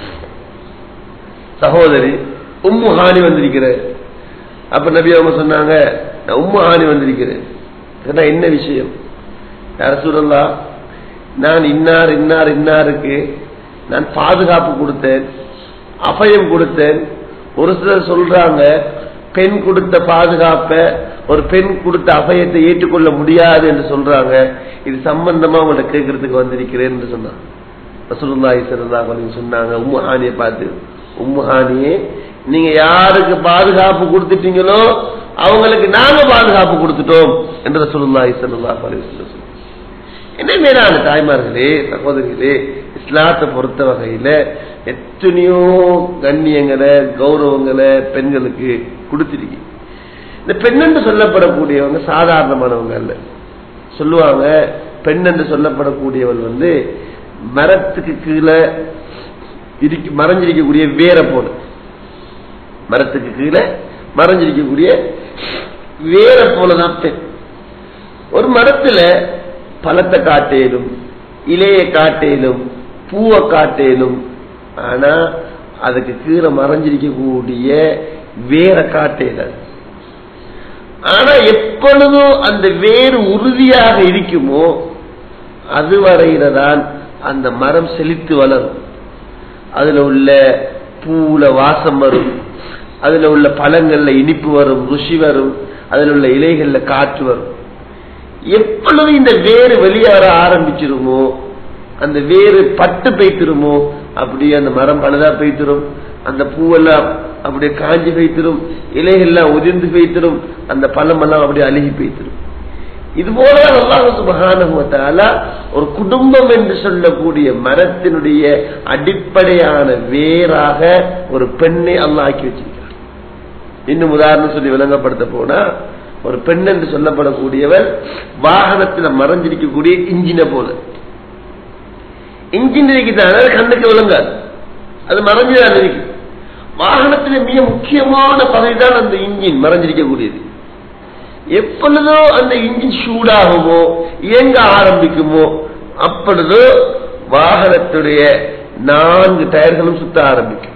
சகோதரி உம்மு ஹானி வந்திருக்கிறார் அப்ப நபி அவங்க சொன்னாங்க நான் உம்மு ஹானி வந்திருக்கிறேன் கேட்டா என்ன விஷயம் யார் சொல்லலா நான் இன்னார் இன்னார் இன்னாருக்கு நான் பாதுகாப்பு கொடுத்தேன் அபயம் கொடுத்தேன் ஒரு சிலர் சொல்றாங்க பெண் கொடுத்த பாதுகாப்பை ஒரு பெண் கொடுத்த அபயத்தை ஏற்றுக்கொள்ள முடியாது என்று சொல்றாங்க இது சம்பந்தமா உங்கள்ட்ட கேட்கறதுக்கு வந்திருக்கிறேன் என்று சொன்னாங்க ரசூலுல்லாஹி ஸல்லல்லாஹு அலைஹி சொன்னாங்க உம்மு ஹானியை பார்த்து உம்மு ஹானியே நீங்க யாருக்கு பாதுகாப்பு கொடுத்துட்டீங்களோ அவங்களுக்கு நாங்க பாதுகாப்பு கொடுத்துட்டோம் என்று ரசூலுல்லாஹி ஸல்லல்லாஹு அலைஹி வஸல்லம் என்ன மேலான தாய்மார்களே சகோதரிகளே இஸ்லாத்தை பொறுத்த வகையில எத்தனையோ கண்ணியங்களை கௌரவங்களை பெண்களுக்கு கொடுத்திருக்கு இந்த பெண் என்று சொல்லப்படக்கூடியவங்க சாதாரணமானவங்க அல்ல சொல்லுவாங்க பெண் என்று சொல்லப்படக்கூடியவள் வந்து மரத்துக்கு கீழே இருக்கு மறைஞ்சிருக்கக்கூடிய வேற போல மரத்துக்கு கீழே மறைஞ்சிருக்கக்கூடிய வேற போலதான் பெண் ஒரு மரத்துல பழத்தை காட்டேலும் இலைய காட்டேலும் பூவை காட்டேலும் ஆனா அதுக்கு கீழே மறைஞ்சிருக்கக்கூடிய வேற காட்டேல ஆனா எப்பொழுதும் அந்த வேறு உறுதியாக இருக்குமோ அதுவரையில தான் அந்த மரம் செழித்து வளரும் அதுல உள்ள பூல வாசம் வரும் அதுல உள்ள பழங்கள்ல இனிப்பு வரும் ருசி வரும் அதுல உள்ள இலைகள்ல காற்று வரும் எப்பொழுது இந்த வேறு வெளியேற ஆரம்பிச்சிருமோ அந்த வேறு பட்டு பெய்த்திருமோ அப்படியே அந்த மரம் பழுதா பெய்த்திரும் அந்த பூவெல்லாம் அப்படியே காஞ்சி பெய்த்திரும் இலைகள்லாம் உதிர்ந்து பெய்த்திரும் அந்த பழமெல்லாம் அப்படியே அழுகி பெய்த்திரும் இது போல அல்லாஹ் சுபகானுவத்தால ஒரு குடும்பம் என்று சொல்லக்கூடிய மரத்தினுடைய அடிப்படையான வேறாக ஒரு பெண்ணை அல்லாஹ் ஆக்கி வச்சிருக்கிறார் இன்னும் உதாரணம் சொல்லி விளங்கப்படுத்த போனா ஒரு பெண் என்று சொல்லப்படக்கூடியவர் வாகனத்தில் மறைஞ்சிருக்கக்கூடிய இன்ஜினை போல இன்ஜின் இருக்குதான கண்ணுக்கு விளங்காது அது மறைஞ்சுதான் இருக்கு வாகனத்தில் மிக முக்கியமான பகுதி தான் அந்த இன்ஜின் மறைஞ்சிருக்கக்கூடியது எப்பொழுதோ அந்த இன்ஜின் சூடாகுமோ இயங்க ஆரம்பிக்குமோ அப்பொழுதோ வாகனத்துடைய நான்கு டயர்களும் சுத்த ஆரம்பிக்கும்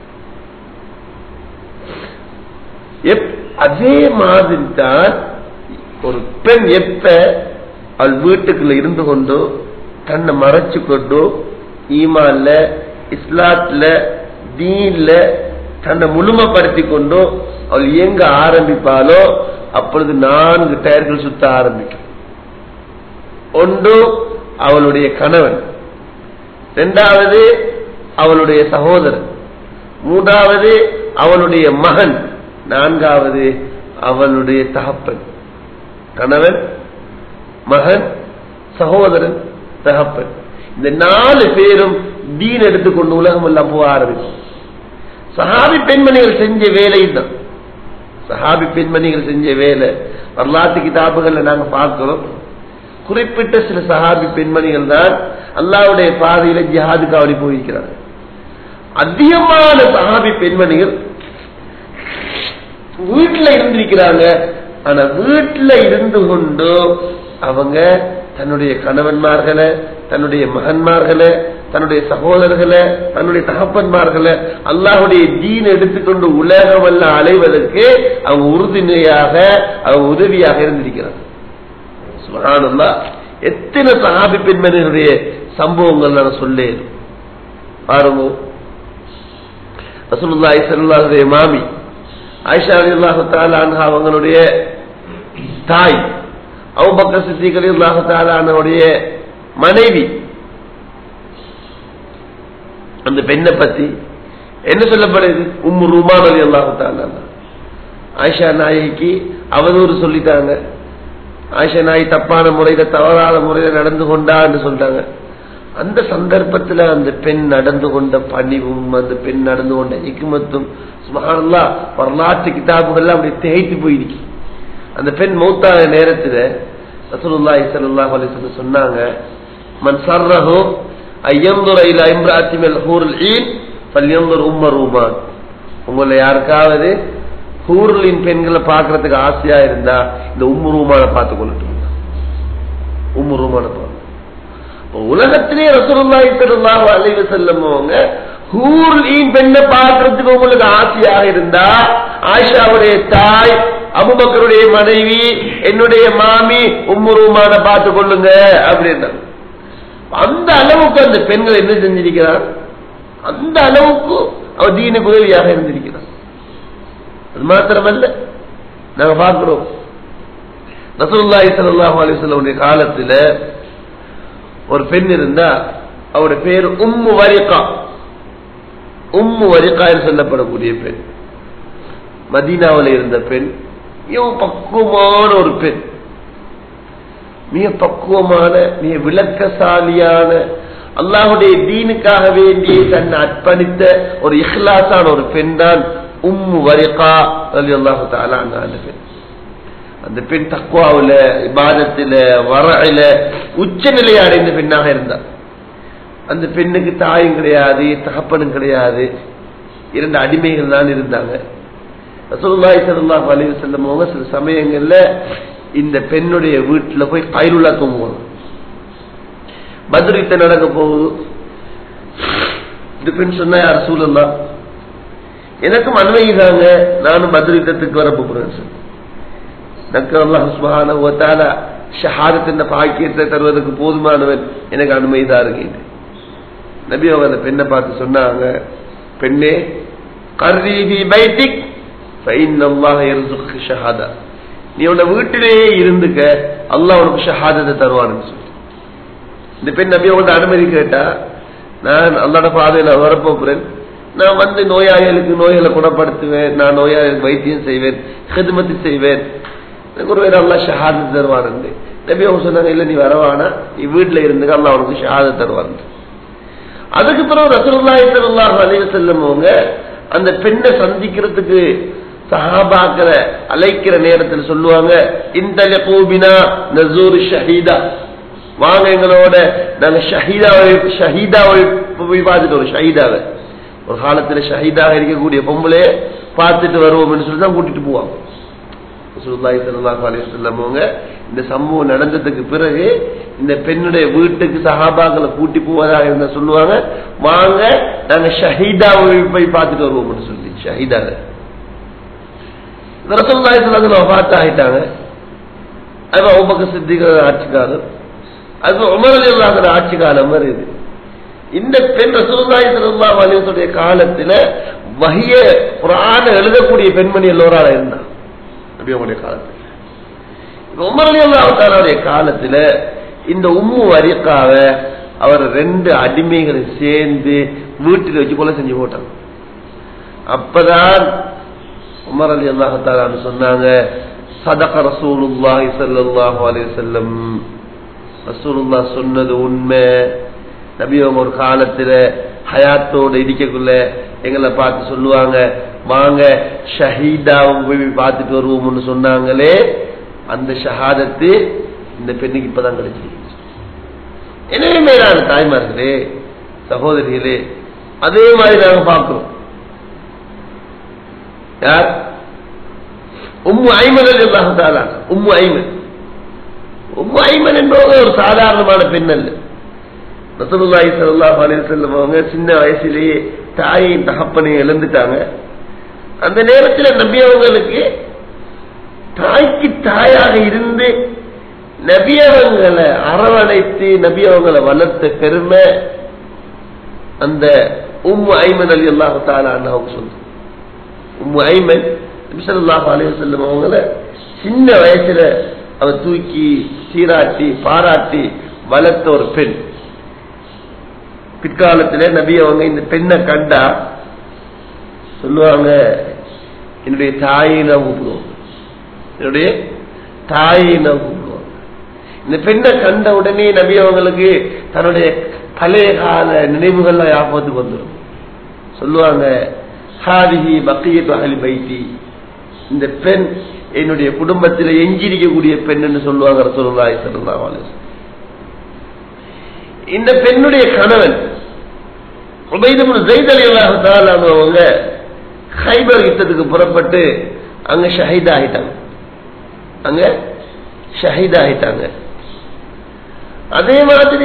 அதே மாதிரி தான் ஒரு பெண் எப்ப அவள் வீட்டுக்குள்ள இருந்து கொண்டோ தன்னை மறைச்சு கொண்டோ ஈமான்ல இஸ்லாத்துல தீன்ல தன்னை முழுமைப்படுத்தி கொண்டோ அவள் இயங்க ஆரம்பிப்பாலோ அப்பொழுது நான்கு டயர்கள் சுத்த ஆரம்பிக்கும் ஒன்று அவளுடைய கணவன் இரண்டாவது அவளுடைய சகோதரன் மூன்றாவது அவளுடைய மகன் நான்காவது அவளுடைய தகப்பன் கணவன் மகன் சகோதரன் தகப்பன் இந்த நாலு பேரும் தீன் எடுத்துக்கொண்டு உலகம் எல்லாம் போக ஆரம்பிக்கும் சஹாபி பெண்மணிகள் செஞ்ச வேலை தான் சஹாபி பெண்மணிகள் செஞ்ச வேலை வரலாற்று கிதாபுகள்ல நாங்க பார்க்கிறோம் குறிப்பிட்ட சில சஹாபி பெண்மணிகள் தான் அல்லாவுடைய பாதையில ஜிஹாதுக்கு அப்படி போயிருக்கிறாங்க அதிகமான சஹாபி பெண்மணிகள் வீட்டுல இருந்திருக்கிறாங்க ஆனா வீட்டுல இருந்து கொண்டு அவங்க தன்னுடைய கணவன்மார்களை தன்னுடைய மகன்மார்களை தன்னுடைய சகோதரர்களை தன்னுடைய தகப்பன்மார்களை அல்லாஹுடைய தீன் எடுத்துக்கொண்டு உலகம் அல்ல அலைவதற்கு அவங்க உறுதுணையாக அவங்க உதவியாக இருந்திருக்கிறார் சுகானந்தா எத்தனை சகாபி பெண்மணிகளுடைய சம்பவங்கள் நான் சொல்லேன் பாருங்க ரசூலுல்லாஹி ஸல்லல்லாஹு மாமி ஆயிஷா ரலியல்லாஹு தஆலா அன்ஹா அவங்களுடைய தாய் அபூபக்கர் சித்திக் ரலியல்லாஹு தஆலா அன்ஹுடைய மனைவி அந்த பெண்ணை பத்தி என்ன சொல்லப்படுது உம்மு ரூமான் ரலியல்லாஹு தஆலா ஆயிஷா நாயகிக்கு அவதூறு சொல்லிட்டாங்க ஆயிஷா நாய் தப்பான முறையில தவறான முறையில நடந்து கொண்டான்னு சொல்றாங்க அந்த சந்தர்ப்பத்துல அந்த பெண் நடந்து கொண்ட பணிவும் அந்த பெண் நடந்து கொண்ட இக்குமத்தும் சுமாரல்லா வரலாற்று கிதாபுகள்லாம் அப்படி திகைத்து போயிருக்கு அந்த பெண் மௌத்தான நேரத்துல ரசூலுல்லாஹி ஸல்லல்லாஹு அலைஹி வஸல்லம் சொன்னாங்க மன் சர்ரஹு ஐயம்துர இலா இம்ராத்தி மில் ஹூருல் ஈன் ஃபல்யம்துர் உம்ம ரூமான் உங்களை யாருக்காவது ஹூருலின் பெண்களை பார்க்கறதுக்கு ஆசையா இருந்தா இந்த உம்மு ரூமான பார்த்து கொள்ளட்டும் உம்மு ரூமான பார்த்து இப்ப உலகத்திலே ரசூலுல்லாஹி ஸல்லல்லாஹு அலைஹி வஸல்லம் அவங்க ஹூர்லீன் பெண்ணை பார்க்கறதுக்கு உங்களுக்கு ஆசையாக இருந்தா ஆயிஷாவுடைய தாய் அபுபக்கருடைய மனைவி என்னுடைய மாமி உம்முருமான பார்த்து கொள்ளுங்க அப்படின்னா அந்த அளவுக்கு அந்த பெண்கள் என்ன செஞ்சிருக்கிறார் அந்த அளவுக்கு அவ தீனுக்கு உதவியாக இருந்திருக்கிறார் அது மாத்திரமல்ல நாங்க பார்க்கிறோம் ரசூலுல்லாஹி ஸல்லல்லாஹு அலைஹி வஸல்லம் காலத்துல ஒரு பெண் இருந்தா அவருடைய பேர் உம்மு வரிகா உம்மு வரிகா என்று சொல்லப்படக்கூடிய பெண் மதீனாவில் இருந்த பெண் மிகவும் பக்குவமான ஒரு பெண் மிக பக்குவமான மிக விளக்கசாலியான அல்லாஹுடைய தீனுக்காக வேண்டி தன்னை அர்ப்பணித்த ஒரு இஹ்லாசான ஒரு பெண் தான் உம்மு வரிகா அலி அல்லாஹு தாலா அந்த பெண் அந்த பெண் தக்குவாவில் இபாதத்தில் வரல உச்ச நிலையை அடைந்த பெண்ணாக இருந்தார் அந்த பெண்ணுக்கு தாயும் கிடையாது தகப்பனும் கிடையாது இரண்டு அடிமைகள் தான் இருந்தாங்க ரசூலுல்லாஹி ஸல்லல்லாஹு அலைஹி வஸல்லம் அவங்க சில சமயங்கள்ல இந்த பெண்ணுடைய வீட்டுல போய் கைலுலா தூங்குவாங்க பத்ரீத்த நடக்க போகுது இந்த பெண் சொன்னா யார் சூழல்லா எனக்கும் அனுமதிதாங்க நானும் பத்ரீத்தத்துக்கு வர போறேன் சார் நக்கர் அல்லாஹ் சுப்ஹானஹு வ தஆலா ஷஹாதத்தின் பாக்கியத்தை தருவதற்கு போதுமானவன் எனக்கு அனுமதி தாருங்க நபி அவங்க அந்த பெண்ணை பார்த்து சொன்னாங்க பெண்ணே கர்ரீபி பைத்திக் ஷஹாதா நீ உன்னை வீட்டிலேயே இருந்துக்க அல்லாஹ் உனக்கு ஷஹாதத்தை தருவான்னு சொல்லி இந்த பெண் நபி அவங்கள்ட்ட அனுமதி கேட்டா நான் அல்லாட பாதையில வரப்போகிறேன் நான் வந்து நோயாளிகளுக்கு நோய்களை குணப்படுத்துவேன் நான் நோயாளிகளுக்கு வைத்தியம் செய்வேன் ஹிதமத்து செய்வேன் எனக்கு ஒரு வேறு அல்லா ஷஹாதத் தருவான் நபி அவங்க சொன்னாங்க இல்ல நீ வரவானா நீ வீட்டுல இருந்துக்க அல்லா உனக்கு ஷஹாதத் தருவான் அதுக்கு பிறகு ரசூலுல்லாஹி ஸல்லல்லாஹு அலைஹி வஸல்லம் அவங்க அந்த பெண்ணை சந்திக்கிறதுக்கு சஹாபாக்களை அழைக்கிற நேரத்தில் சொல்லுவாங்க இந்த கூபினா நசூர் ஷஹீதா வாங்க எங்களோட நாங்க ஷஹீதாவை ஷஹீதாவை போய் பார்த்துட்டு வரோம் ஷஹீதாவை ஒரு காலத்துல ஷஹீதாக இருக்கக்கூடிய பொம்பளை பார்த்துட்டு வருவோம்னு சொல்லி தான் கூட்டிட்டு போவாங்க ரசூலுல்லாஹி ஸல்லல்லாஹு அலைஹி வஸல்லம் அவங்க இந்த சம்பவம் நடந்ததுக்கு பிறகு இந்த பெண்ணுடைய வீட்டுக்கு சஹாபாக்களை கூட்டி போவதாக இருந்தா சொல்லுவாங்க வாங்க நாங்க ஷஹீதாவை போய் பார்த்துட்டு வருவோம்னு சொல்லி ஷஹீதாவை ரசூலுல்லாஹி ஸல்லல்லாஹு அலைஹி வஸல்லம் ஆயிட்டாங்க அது அபூபக்கர் சித்திக் ஆட்சி காலம் அது உமர் அலிஹுல்லாஹோட ஆட்சி காலம் வருது இந்த பெண் ரசூலுல்லாஹி ஸல்லல்லாஹு அலைஹி வஸல்லம் காலத்துல வஹிய குர்ஆன் எழுதக்கூடிய பெண்மணி எல்லோரால இருந்தா நபியோடைய காலத்தில் உமர் அலிஹுல்லாஹுடைய காலத்துல இந்த உம்மு வரிக்காவ அவர் ரெண்டு அடிமைகளை சேர்ந்து வீட்டில் வச்சு கொலை செஞ்சு போட்டாங்க அப்பதான் உமர் அலி அல்லாஹாலு சொன்னாங்க சதக ரசூலுல்லாஹி ஸல்லல்லாஹு அலைஹி வஸல்லம் ரசூலுல்லா சொன்னது உண்மை நபியவங்க ஒரு காலத்துல ஹயாத்தோட இடிக்கக்குள்ள எங்களை பார்த்து சொல்லுவாங்க வாங்க ஷஹீதாவும் போய் பார்த்துட்டு வருவோம்னு சொன்னாங்களே அந்த ஷஹாதத்து இந்த பெண்ணுக்கு இப்பதான் கிடைச்சிருக்கு எனவே மேலான தாய்மார்களே சகோதரிகளே அதே மாதிரி நாங்க பார்க்கிறோம் யார் உம்மு ஐமன் அல்லாஹாலா உம்மு ஐமன் உம்மு ஐமன் என்பவங்க ஒரு சாதாரணமான பெண் அல்ல ரசூலுல்லாஹி ஸல்லல்லாஹு அலைஹி வஸல்லம் அவங்க சின்ன வயசுலயே தாயையும் தகப்பனையும் இழந்துட்டாங்க அந்த நேரத்தில் நபி அவங்களுக்கு தாய்க்கு தாயாக இருந்து நபியவங்களை அரவணைத்து நபியவங்களை வளர்த்த பெருமை அந்த உம்மு ஐமன் அலி அல்லாஹு தாலா அவங்க சொல்லுங்க உம்மு ஐமன் நபிசல்லாஹு அலைஹி செல்லும் அவங்கள சின்ன வயசுல அவ தூக்கி சீராட்டி பாராட்டி வளர்த்த ஒரு பெண் பிற்காலத்துல நபி அவங்க இந்த பெண்ணை கண்டா சொல்லுவாங்க என்னுடைய தாயை நான் கூப்பிடுவோம் என்னுடைய தாயை நான் கூப்பிடுவோம் இந்த பெண்ணை கண்ட உடனே நபி அவங்களுக்கு தன்னுடைய பழைய கால நினைவுகள்லாம் ஞாபகத்துக்கு வந்துடும் சொல்லுவாங்க ஹாதிஹி பக்கியத்து அகலி பைத்தி இந்த பெண் என்னுடைய குடும்பத்தில் எஞ்சிருக்கக்கூடிய பெண் சொல்லுவாங்க ரசூலுல்லாஹி ஸல்லல்லாஹு அலைஹி வஸல்லம் இந்த பெண்ணுடைய கணவன் உபைதமுன் ஜெயித் அலியல்லாஹு தஆலா அவங்க ஹைபர் யுத்தத்துக்கு புறப்பட்டு அங்க ஷஹீத் ஆகிட்டாங்க அங்க ஷஹீத் ஆகிட்டாங்க அதே மாதிரி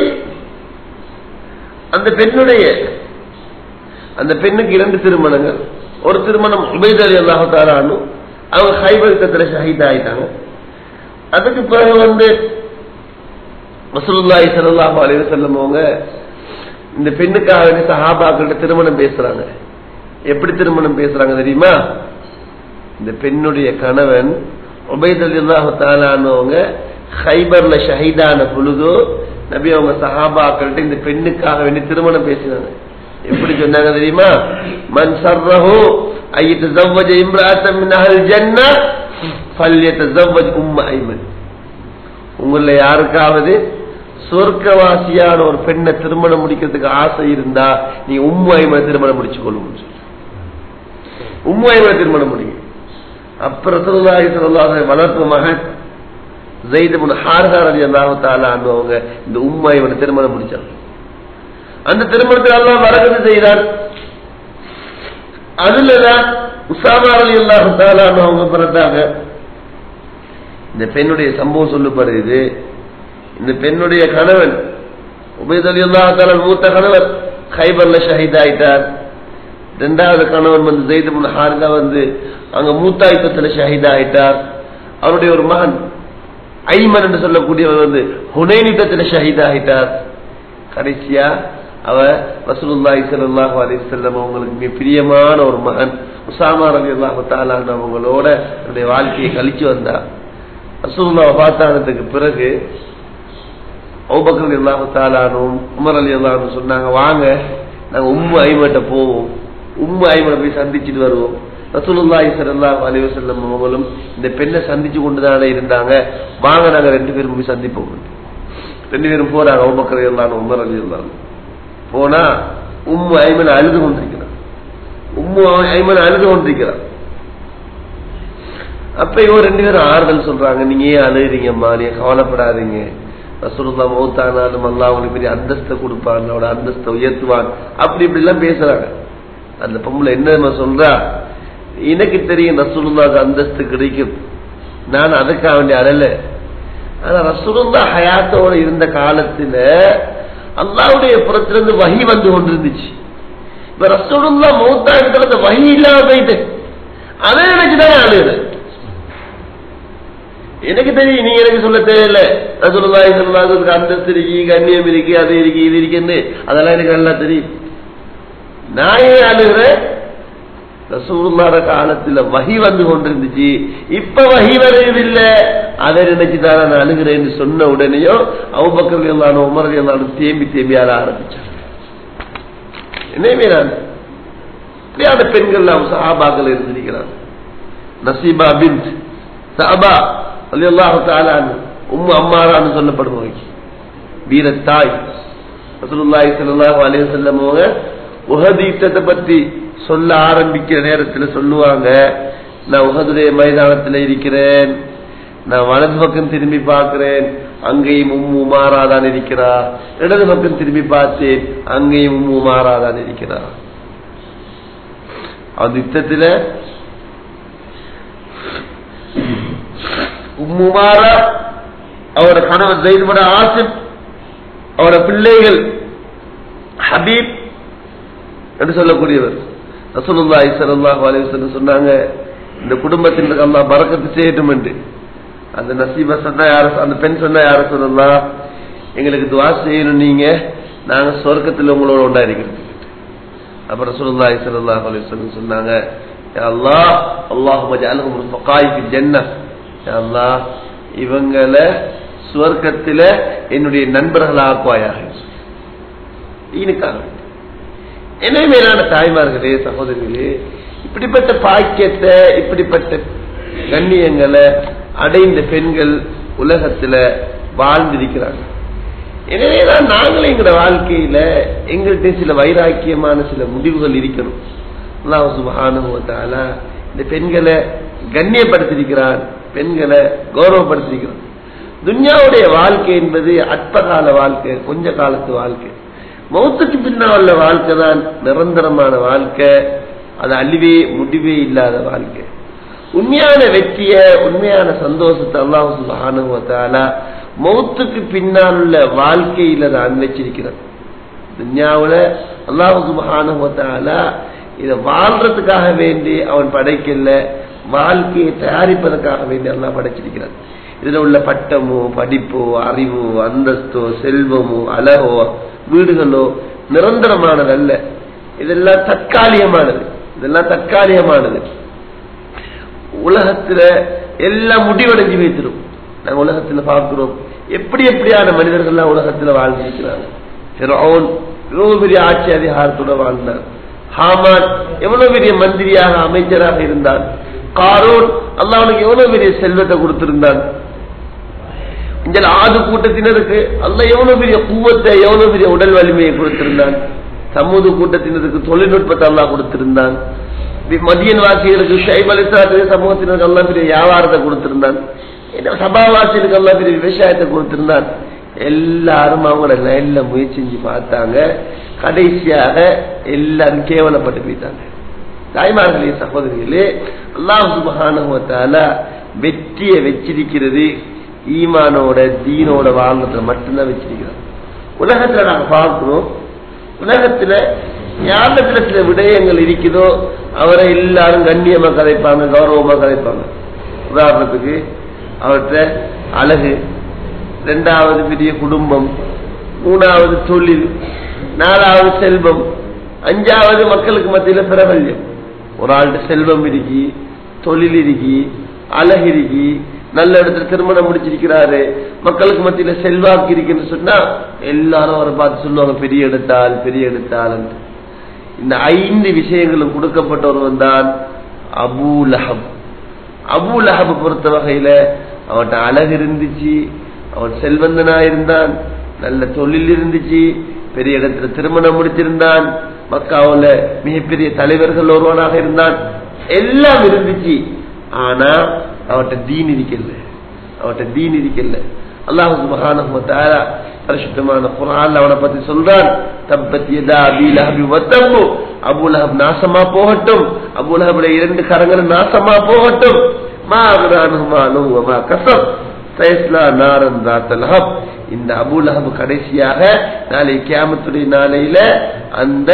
அந்த பெண்ணுடைய அந்த பெண்ணுக்கு இரண்டு திருமணங்கள் ஒரு திருமணம் உபைத் அலி அல்லாஹு தாலானு அவங்க ஹைபர் யுத்தத்தில் ஷஹீத் ஆகிட்டாங்க அதுக்கு பிறகு வந்து ரசூலுல்லாஹி ஸல்லல்லாஹு அலைஹி வஸல்லம் அவங்க இந்த பெண்ணுக்காக வேண்டி சஹாபாக்கிட்ட திருமணம் பேசுறாங்க எப்படி திருமணம் பேசுறாங்க தெரியுமா இந்த பெண்ணுடைய கணவன் உபைத் அல்லாஹு தாலானவங்க ஹைபர்ல ஷஹீதான பொழுதோ நபி அவங்க சஹாபாக்கள்கிட்ட இந்த பெண்ணுக்காக வேண்டி திருமணம் பேசினாங்க எப்படி சொன்னாங்க தெரியுமா மன் சர்ரஹு ஐயத்தஸவ்வஜ இம்ராஅத்தன் மின் அஹ்ல் ஜன்னah ஃபல்யத்தஸவ்வஜ் உம்ம ஐமன் உங்கள யாருக்காவது சொர்க்கவாசியான ஒரு பெண்ணை திருமணம் முடிக்கிறதுக்கு ஆசை இருந்தா நீ உம்மு ஐமனை திருமணம் முடிச்சு கொள்ளும் உம்மு ஐமனை திருமணம் முடியும் அப்புறம் ரசூலுல்லாஹி ஸல்லல்லாஹு அலைஹி வளர்ப்பு மகன் ஜெயித் இப்னு ஹாரிஸா ரலியல்லாஹு தஆலா அவங்க இந்த உம்மு ஐமனை திருமணம் முடிச்சாங்க அந்த திருமணத்தில் அல்லாஹ் வரகத்து செய்தார் அதுலதான் உசாமா ரலியல்லாஹு தஆலா அவங்க பிறந்தாங்க இந்த பெண்ணுடைய சம்பவம் சொல்லப்படுது இந்த பெண்ணுடைய கணவன் உபேத் அலி அல்லா மூத்த கணவர் ஹைபர்ல ஷஹீத் ஆயிட்டார் இரண்டாவது கணவன் வந்து ஜெயித் முன் ஹாரிதா வந்து அங்க மூத்தாயுத்தத்துல ஷஹீத் ஆயிட்டார் அவருடைய ஒரு மகன் ஐமன் என்று சொல்லக்கூடியவர் வந்து ஹுனைன் யுத்தத்துல ஷஹீத் ஆயிட்டார் கடைசியா அவ ரசூலுல்லாஹி ஸல்லல்லாஹு அலைஹி வஸல்லம் அவங்களுக்கு மிக பிரியமான ஒரு மகன் உசாமா ரலியல்லாஹு தஆலா அவங்களோட தன்னுடைய வாழ்க்கையை கழிச்சு வந்தார் ரசூலுல்லாஹ் பார்த்தானதுக்கு பிறகு அவுபக்கர் அல்லாஹு தாலானும் உமர் அலி அல்லாஹ் சொன்னாங்க வாங்க நாங்க உம்மு ஐமட்ட போவோம் உம்மு ஐமனை போய் சந்திச்சுட்டு வருவோம் ரசூலுல்லாஹி ஸல்லல்லாஹு அலைஹி வஸல்லம் அவங்களும் இந்த பெண்ணை சந்திச்சு கொண்டு தானே இருந்தாங்க வாங்க நாங்க ரெண்டு பேரும் போய் சந்திப்போம் ரெண்டு பேரும் போறாங்க அவுபக்கர் அல்லாஹ் உமர் அலி அல்லாஹ் போனா உம்மு ஐமன் அழுது கொண்டிருக்கிறான் உம்மு ஐமன் அழுது கொண்டிருக்கிறான் அப்ப இவங்க ரெண்டு பேரும் ஆறுதல் சொல்றாங்க நீங்க ஏன் அழுகிறீங்கம்மா நீங்க கவலைப்படாதீங்க ரசூலுல்லா மௌத்தானாலும் அல்லாஹ் அவனுக்கு பெரிய அந்தஸ்தை கொடுப்பான் அவனோட அந்தஸ்தை உயர்த்துவான் அப்படி இப்படி எல்லாம் பேசுறாங்க அந்த பொம்பளை என்ன சொல்றா எனக்கு தெரியும் ரசூலுல்லாக்கு அந்தஸ்து கிடைக்கும் நான் அதுக்காக வேண்டிய அழல ஆனா ரசூலுல்லா ஹயாத்தோட இருந்த காலத்துல அல்லாவுடைய புறத்திலிருந்து வகி வந்து கொண்டிருந்துச்சு இப்ப ரசூலுல்லா மௌத்தா இருக்கிறது வகி இல்லாம போயிட்டு அதை நினைச்சுதான் அழுகுறேன் எனக்கு தெரியும் நீங்க எனக்கு சொல்ல தேவையில்ல ரசூலுல்லாஹி ஸல்லல்லாஹு அலைஹி வஸல்லம் அந்தஸ்து இருக்கு கண்ணியம் இருக்கு அது இருக்கு இது இருக்குன்னு அதெல்லாம் எனக்கு நல்லா தெரியும் நான் ஏன் அழுகிறேன் ரசூலுல்லாஹ் காலத்துல வஹி வந்து கொண்டிருந்துச்சு இப்ப வஹி வருவதில்லை அதை நினைச்சு தான் நான் அழுகிறேன்னு சொன்ன உடனேயும் அவுபக்கர் எல்லாரும் உமர் எல்லாரும் தேம்பி தேம்பி ஆள ஆரம்பிச்சாங்க என்னையுமே நான் இப்படியான பெண்கள் நாம் சஹாபாக்கள் இருந்திருக்கிறாங்க நசீபா பின் சஹாபா அல்லாஹு தாலான் உம்மு அம்மாரான்னு சொல்லப்படுவாங்க வீரத்தாய் ரசூலுல்லாஹி ஸல்லல்லாஹு அலைஹி வஸல்லம் அவங்க உஹது யுத்தத்தை பத்தி சொல்ல ஆரம்பிக்கிற நேரத்தில் சொல்லுவாங்க நான் உஹதுடைய மைதானத்தில் இருக்கிறேன் நான் வலது பக்கம் திரும்பி பார்க்கிறேன் அங்கேயும் உம்மு மாறாதான் இருக்கிறா இடது பக்கம் திரும்பி பார்த்தேன் அங்கேயும் உம்மு மாறாதான் இருக்கிறா அந்த யுத்தத்தில் உம்முமாரா அவரோட கணவன் ஜெயிதுபட ஆசிப் அவரோட பிள்ளைகள் ஹபீப் என்று சொல்லக்கூடியவர் ரசூலுல்லாஹி ஸல்லல்லாஹு அலைஹி வஸல்லம் சொன்னாங்க இந்த குடும்பத்தினருக்கு அல்லாஹ் பரக்கத்து செய்யட்டும் என்று அந்த நசீபா சொன்னா யார அந்த பெண் சொன்னா யார சொல்லலாம் எங்களுக்கு துவா செய்யணும் நீங்க நாங்க சொர்க்கத்தில் உங்களோட ஒன்றா இருக்கிறது அப்ப ரசூலுல்லாஹி ஸல்லல்லாஹு அலைஹி வஸல்லம் சொன்னாங்க யா அல்லாஹ் அல்லாஹும்ம ஜஅல்ஹும் ருஃபகாய் ஃபில் ஜன்னah அல்லா இவங்களை சுவர்க்கத்தில என்னுடைய நண்பர்கள் ஆக்குவாயாக என்ன மேலான தாய்மார்களே சகோதரிகளே இப்படிப்பட்ட பாக்கியத்தை இப்படிப்பட்ட கண்ணியங்களை அடைந்த பெண்கள் உலகத்துல வாழ்ந்திருக்கிறாங்க எனவேதான் நாங்களும் எங்களோட வாழ்க்கையில எங்கள்கிட்ட சில வைராக்கியமான சில முடிவுகள் இருக்கணும் அல்லாஹ் சுப்ஹானஹு வ தஆலா இந்த பெண்களை கண்ணியப்படுத்திருக்கிறான் பெண்களை கௌரவப்படுத்திருக்கிறான் துன்யாவுடைய வாழ்க்கை என்பது அற்பகால வாழ்க்கை கொஞ்ச காலத்து வாழ்க்கை மௌத்துக்கு பின்னால் உள்ள வாழ்க்கை தான் நிரந்தரமான வாழ்க்கை அது அழிவே முடிவே இல்லாத வாழ்க்கை உண்மையான வெற்றிய உண்மையான சந்தோஷத்தை அல்லாஹ் சுப்ஹானஹு வ தஆலா மௌத்துக்கு பின்னால் உள்ள வாழ்க்கையில தான் வச்சிருக்கிறான் துன்யாவுல அல்லாஹ் சுப்ஹானஹு வ தஆலா இதை வாழ்றதுக்காக வேண்டி அவன் படைக்கல வாழ்க்கையை தயாரிப்பதற்காக வேண்டி அல்லாஹ் படைச்சிருக்கிறான் இதுல உள்ள பட்டமோ படிப்போ அறிவோ அந்தஸ்தோ செல்வமோ அழகோ வீடுகளோ நிரந்தரமானது அல்ல இதெல்லாம் தற்காலிகமானது இதெல்லாம் தற்காலிகமானது உலகத்துல எல்லாம் முடிவடைஞ்சு வைத்திரும் நாங்க உலகத்துல பார்க்கிறோம் எப்படி எப்படியான மனிதர்கள்லாம் உலகத்துல வாழ்ந்திருக்கிறாங்க ஃபிரௌன் எவ்வளவு பெரிய ஆட்சி அதிகாரத்தோட வாழ்ந்தார் ஹாமான் எவ்வளவு பெரிய மந்திரியாக அமைச்சராக இருந்தான் காரோன் அல்லாஹ் அவனுக்கு எவ்வளவு பெரிய செல்வத்தை கொடுத்திருந்தான் இந்த ஆது கூட்டத்தினருக்கு அல்ல எவ்வளவு பெரிய கூவத்தை எவ்வளவு பெரிய உடல் வலிமையை கொடுத்திருந்தான் சமூக கூட்டத்தினருக்கு தொழில்நுட்பத்தை அல்லாஹ் கொடுத்திருந்தான் மதியன் வாசிகளுக்கு ஷைப் அலிசாத்து சமூகத்தினருக்கு எல்லாம் பெரிய வியாபாரத்தை கொடுத்திருந்தான் சபாவாசிகளுக்கு எல்லாம் பெரிய விவசாயத்தை கொடுத்திருந்தான் எல்லாரும் அவங்களோட லைன்ல முயற்சி செஞ்சு பார்த்தாங்க கடைசியாக எல்லாரும் கேவலப்பட்டு போயிட்டாங்க தாய்மார்களே சகோதரிகளே அல்லாஹ் சுபகானுவத்தால வெற்றியை வச்சிருக்கிறது ஈமானோட தீனோட வாழ்றதுல மட்டும்தான் வச்சிருக்கிறோம் உலகத்துல நாங்க பார்க்கிறோம் உலகத்துல யாரிடத்துல சில விடயங்கள் இருக்குதோ அவரை எல்லாரும் கண்ணியமா கதைப்பாங்க கௌரவமா கதைப்பாங்க உதாரணத்துக்கு அவர்கிட்ட அழகு ரெண்டாவது பெரிய குடும்பம் மூணாவது தொழில் நாலாவது செல்வம் அஞ்சாவது மக்களுக்கு மத்தியில பிரபல்யம் ஒரு ஆள்கிட்ட செல்வம் இருக்கி தொழில் இருக்கி அழகு இருக்கி நல்ல இடத்துல திருமணம் முடிச்சிருக்கிறாரு மக்களுக்கு மத்தியில செல்வாக்கு இருக்குன்னு சொன்னா எல்லாரும் அவரை பார்த்து சொல்லுவாங்க பெரிய எடுத்தால் பெரிய எடுத்தால் இந்த ஐந்து விஷயங்களும் கொடுக்கப்பட்ட ஒருவன் தான் அபூ லஹப் அபூ லஹப் பொறுத்த வகையில அவன்கிட்ட அழகு இருந்துச்சு அவன் செல்வந்தனா இருந்தான் நல்ல தொழில் இருந்துச்சு பெரிய இடத்துல திருமணம் முடிச்சிருந்தான் மக்காவுல மிகப்பெரிய தலைவர்கள் ஒருவனாக இருந்தான் எல்லாம் இருந்துச்சு ஆனா அவட்ட தீன் இருக்கல அவட்ட தீன் இருக்கல அல்லாஹு சுபஹானஹு தஆலா பரிசுத்தமான குர்ஆன்ல அவனை பத்தி சொல்றான் தப்பத் யதா அபீ லஹப் வத்தப்பு அபூ லஹப் நாசமா போகட்டும் அபூ லஹபுடைய இரண்டு கரங்கள் நாசமா போகட்டும் மா அக்ரானஹு மாலு வ மா கஸப் சயஸ்லா நாரன் தாத்த லஹப் இந்த அபூ லஹப் கடைசியாக நாளை கியாமத்துடைய நாளையில அந்த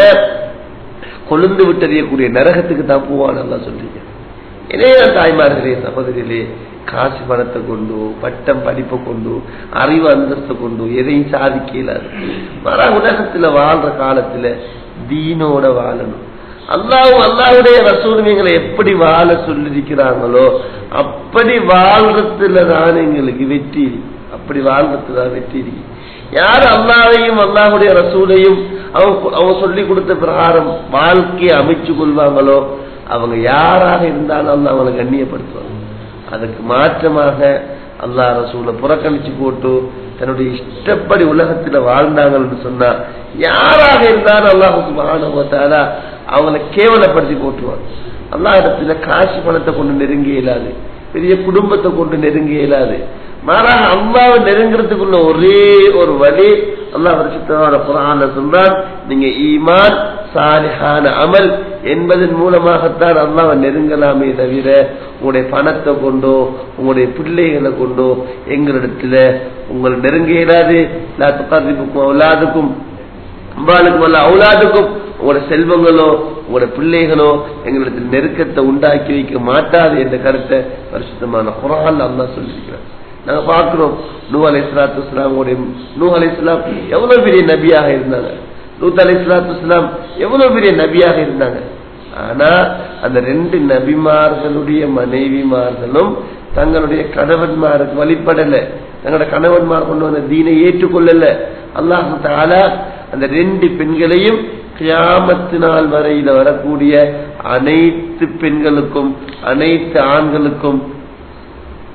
கொழுந்து விட்டறியக்கூடிய நரகத்துக்கு தான் போவான் நல்லா சொல்றீங்க இணைய தாய்மார்களே சகோதரிகளே காசு பணத்தை கொண்டு பட்டம் படிப்பை கொண்டு அறிவு அந்தஸ்தை கொண்டு எதையும் சாதிக்க இயலாது மர உலகத்துல வாழ்ற காலத்துல தீனோட வாழணும் அல்லாவும் அல்லாவுடைய ரசூலுமைங்களை எப்படி வாழ சொல்லிருக்கிறாங்களோ அப்படி வாழ்றதுல தான் எங்களுக்கு வெற்றி அப்படி வாழ்றதுல வெற்றி இருக்கு யார் அல்லாவையும் அல்லாஹுடைய ரசூலையும் அவங்க அவங்க சொல்லி கொடுத்த பிரகாரம் வாழ்க்கையை அமைச்சு கொள்வாங்களோ அவங்க யாராக இருந்தாலும் அல்ல அவங்களை கண்ணியப்படுத்துவாங்க அதுக்கு மாற்றமாக அல்லா ரசூலை புறக்கணிச்சு போட்டு தன்னுடைய இஷ்டப்படி உலகத்துல வாழ்ந்தாங்கன்னு சொன்னா யாராக இருந்தாலும் அல்லாஹு சுபானுவத்தால அவங்கள கேவலப்படுத்தி போட்டுருவாங்க அல்லா இடத்துல காசு பணத்தை கொண்டு நெருங்க இயலாது பெரிய குடும்பத்தை கொண்டு நெருங்க இயலாது மாறாக அல்லாவை நெருங்குறதுக்குள்ள ஒரே ஒரு வழி அல்லாஹ் வருஷத்தோட குரான சொல்றான் நீங்க ஈமான் சாலிஹான அமல் என்பதன் மூலமாகத்தான் அல்லாவை நெருங்கலாமே தவிர உங்களுடைய பணத்தை கொண்டோ உங்களுடைய பிள்ளைகளை கொண்டோ எங்களிடத்துல உங்களை நெருங்க இயலாது எல்லாத்துக்கும் அவுலாதுக்கும் அம்பாளுக்கும் அல்ல அவுலாதுக்கும் உங்களோட செல்வங்களோ உங்களோட பிள்ளைகளோ எங்களிடத்தில் நெருக்கத்தை உண்டாக்கி வைக்க மாட்டாது என்ற கருத்தை பரிசுத்தமான குரான் அல்லா சொல்லியிருக்கிறார் நாங்க பார்க்கிறோம் நூ அலை இஸ்லாத்து இஸ்லாமுடைய நூ அலை இஸ்லாம் எவ்வளவு பெரிய நபியாக இருந்தாங்க நூத் அலை இஸ்லாத்து இஸ்லாம் எவ்வளவு பெரிய நபியாக இருந்தாங்க ஆனா அந்த ரெண்டு நபிமார்களுடைய மனைவிமார்களும் தங்களுடைய கணவன்மாருக்கு வழிபடல தங்களோட கணவன்மார் கொண்டு வந்த தீனை ஏற்றுக்கொள்ளல அல்லாஹு தாலா அந்த ரெண்டு பெண்களையும் கியாமத்து நாள் வரையில வரக்கூடிய அனைத்து பெண்களுக்கும் அனைத்து ஆண்களுக்கும்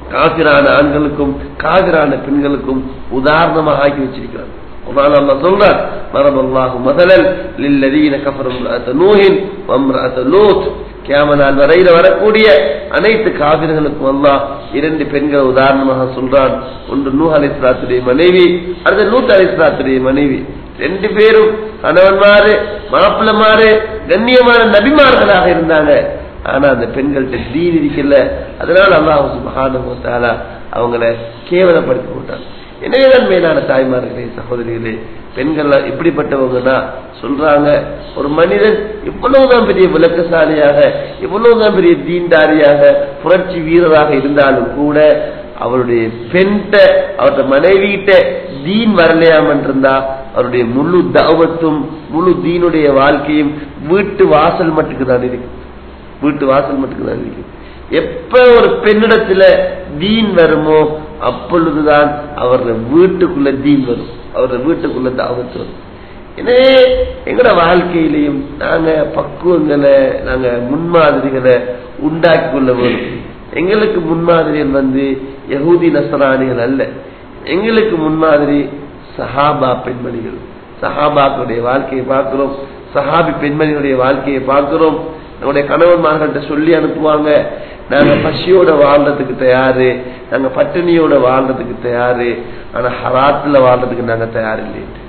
காபிரான ஆண்களுக்கும் காபிரான பெண்களுக்கும் உதாரணமாக ஆக்கி வச்சிருக்கிறார் குர்ஆன் அல்லாஹ் சொல்றார் மரபல்லாஹு மதலல் லில்லதீன கஃபரு இம்ரஅத நூஹின் வ இம்ரஅத லூத் கியாம நாள் வரையில வரக்கூடிய அனைத்து காவிர்களுக்கும் அல்லாஹ் இரண்டு பெண்களை உதாரணமாக சொல்றான் ஒன்று நூஹ் அலிஸ்லாத்துடைய மனைவி அடுத்த லூத் அலிஸ்லாத்துடைய மனைவி ரெண்டு பேரும் கணவன்மாரு மாப்பிள்ளமாரு கண்ணியமான நபிமார்களாக இருந்தாங்க ஆனா அந்த பெண்கள்கிட்ட தீன் இருக்கல அதனால அல்லாஹ் சுபஹானஹு வ தஆலா அவங்கள கேவலப்படுத்தி போட்டாங்க எனவேதான் மேலான தாய்மார்களே சகோதரிகளே பெண்கள் இப்படிப்பட்டவங்கன்னா சொல்றாங்க ஒரு மனிதன் இவ்வளவுதான் பெரிய விளக்கசாலியாக இவ்வளவுதான் பெரிய தீண்டாரியாக புரட்சி வீரராக இருந்தாலும் கூட அவருடைய பெண்ட அவருடைய மனைவியிட்ட தீன் வரலையாமன் இருந்தா அவருடைய முழு தவத்தும் முழு தீனுடைய வாழ்க்கையும் வீட்டு வாசல் மட்டுக்கு தான் இருக்கும் வீட்டு வாசல் மட்டுக்கு தான் இருக்கும் எப்ப ஒரு பெண்ணிடத்துல தீன் வருமோ அப்பொழுதுதான் அவரது வீட்டுக்குள்ள தீன் வரும் அவரது வீட்டுக்குள்ள தாவத்து வரும் எனவே எங்கட வாழ்க்கையிலையும் நாங்க பக்குவங்களை நாங்க முன்மாதிரிகளை உண்டாக்கி கொள்ள வேணும் எங்களுக்கு முன்மாதிரிகள் வந்து யகூதி நசராணிகள் அல்ல எங்களுக்கு முன்மாதிரி சஹாபா பெண்மணிகள் சஹாபாக்களுடைய வாழ்க்கையை பார்க்கிறோம் சஹாபி பெண்மணிகளுடைய வாழ்க்கையை பார்க்கிறோம் நம்முடைய கணவன்மார்கள்ட்ட சொல்லி அனுப்புவாங்க நாங்க பசியோட வாழ்றதுக்கு தயாரு நாங்க பட்டினியோட வாழ்றதுக்கு தயாரு ஆனா ஹராத்துல வாழ்றதுக்கு நாங்க தயார் இல்லைட்டு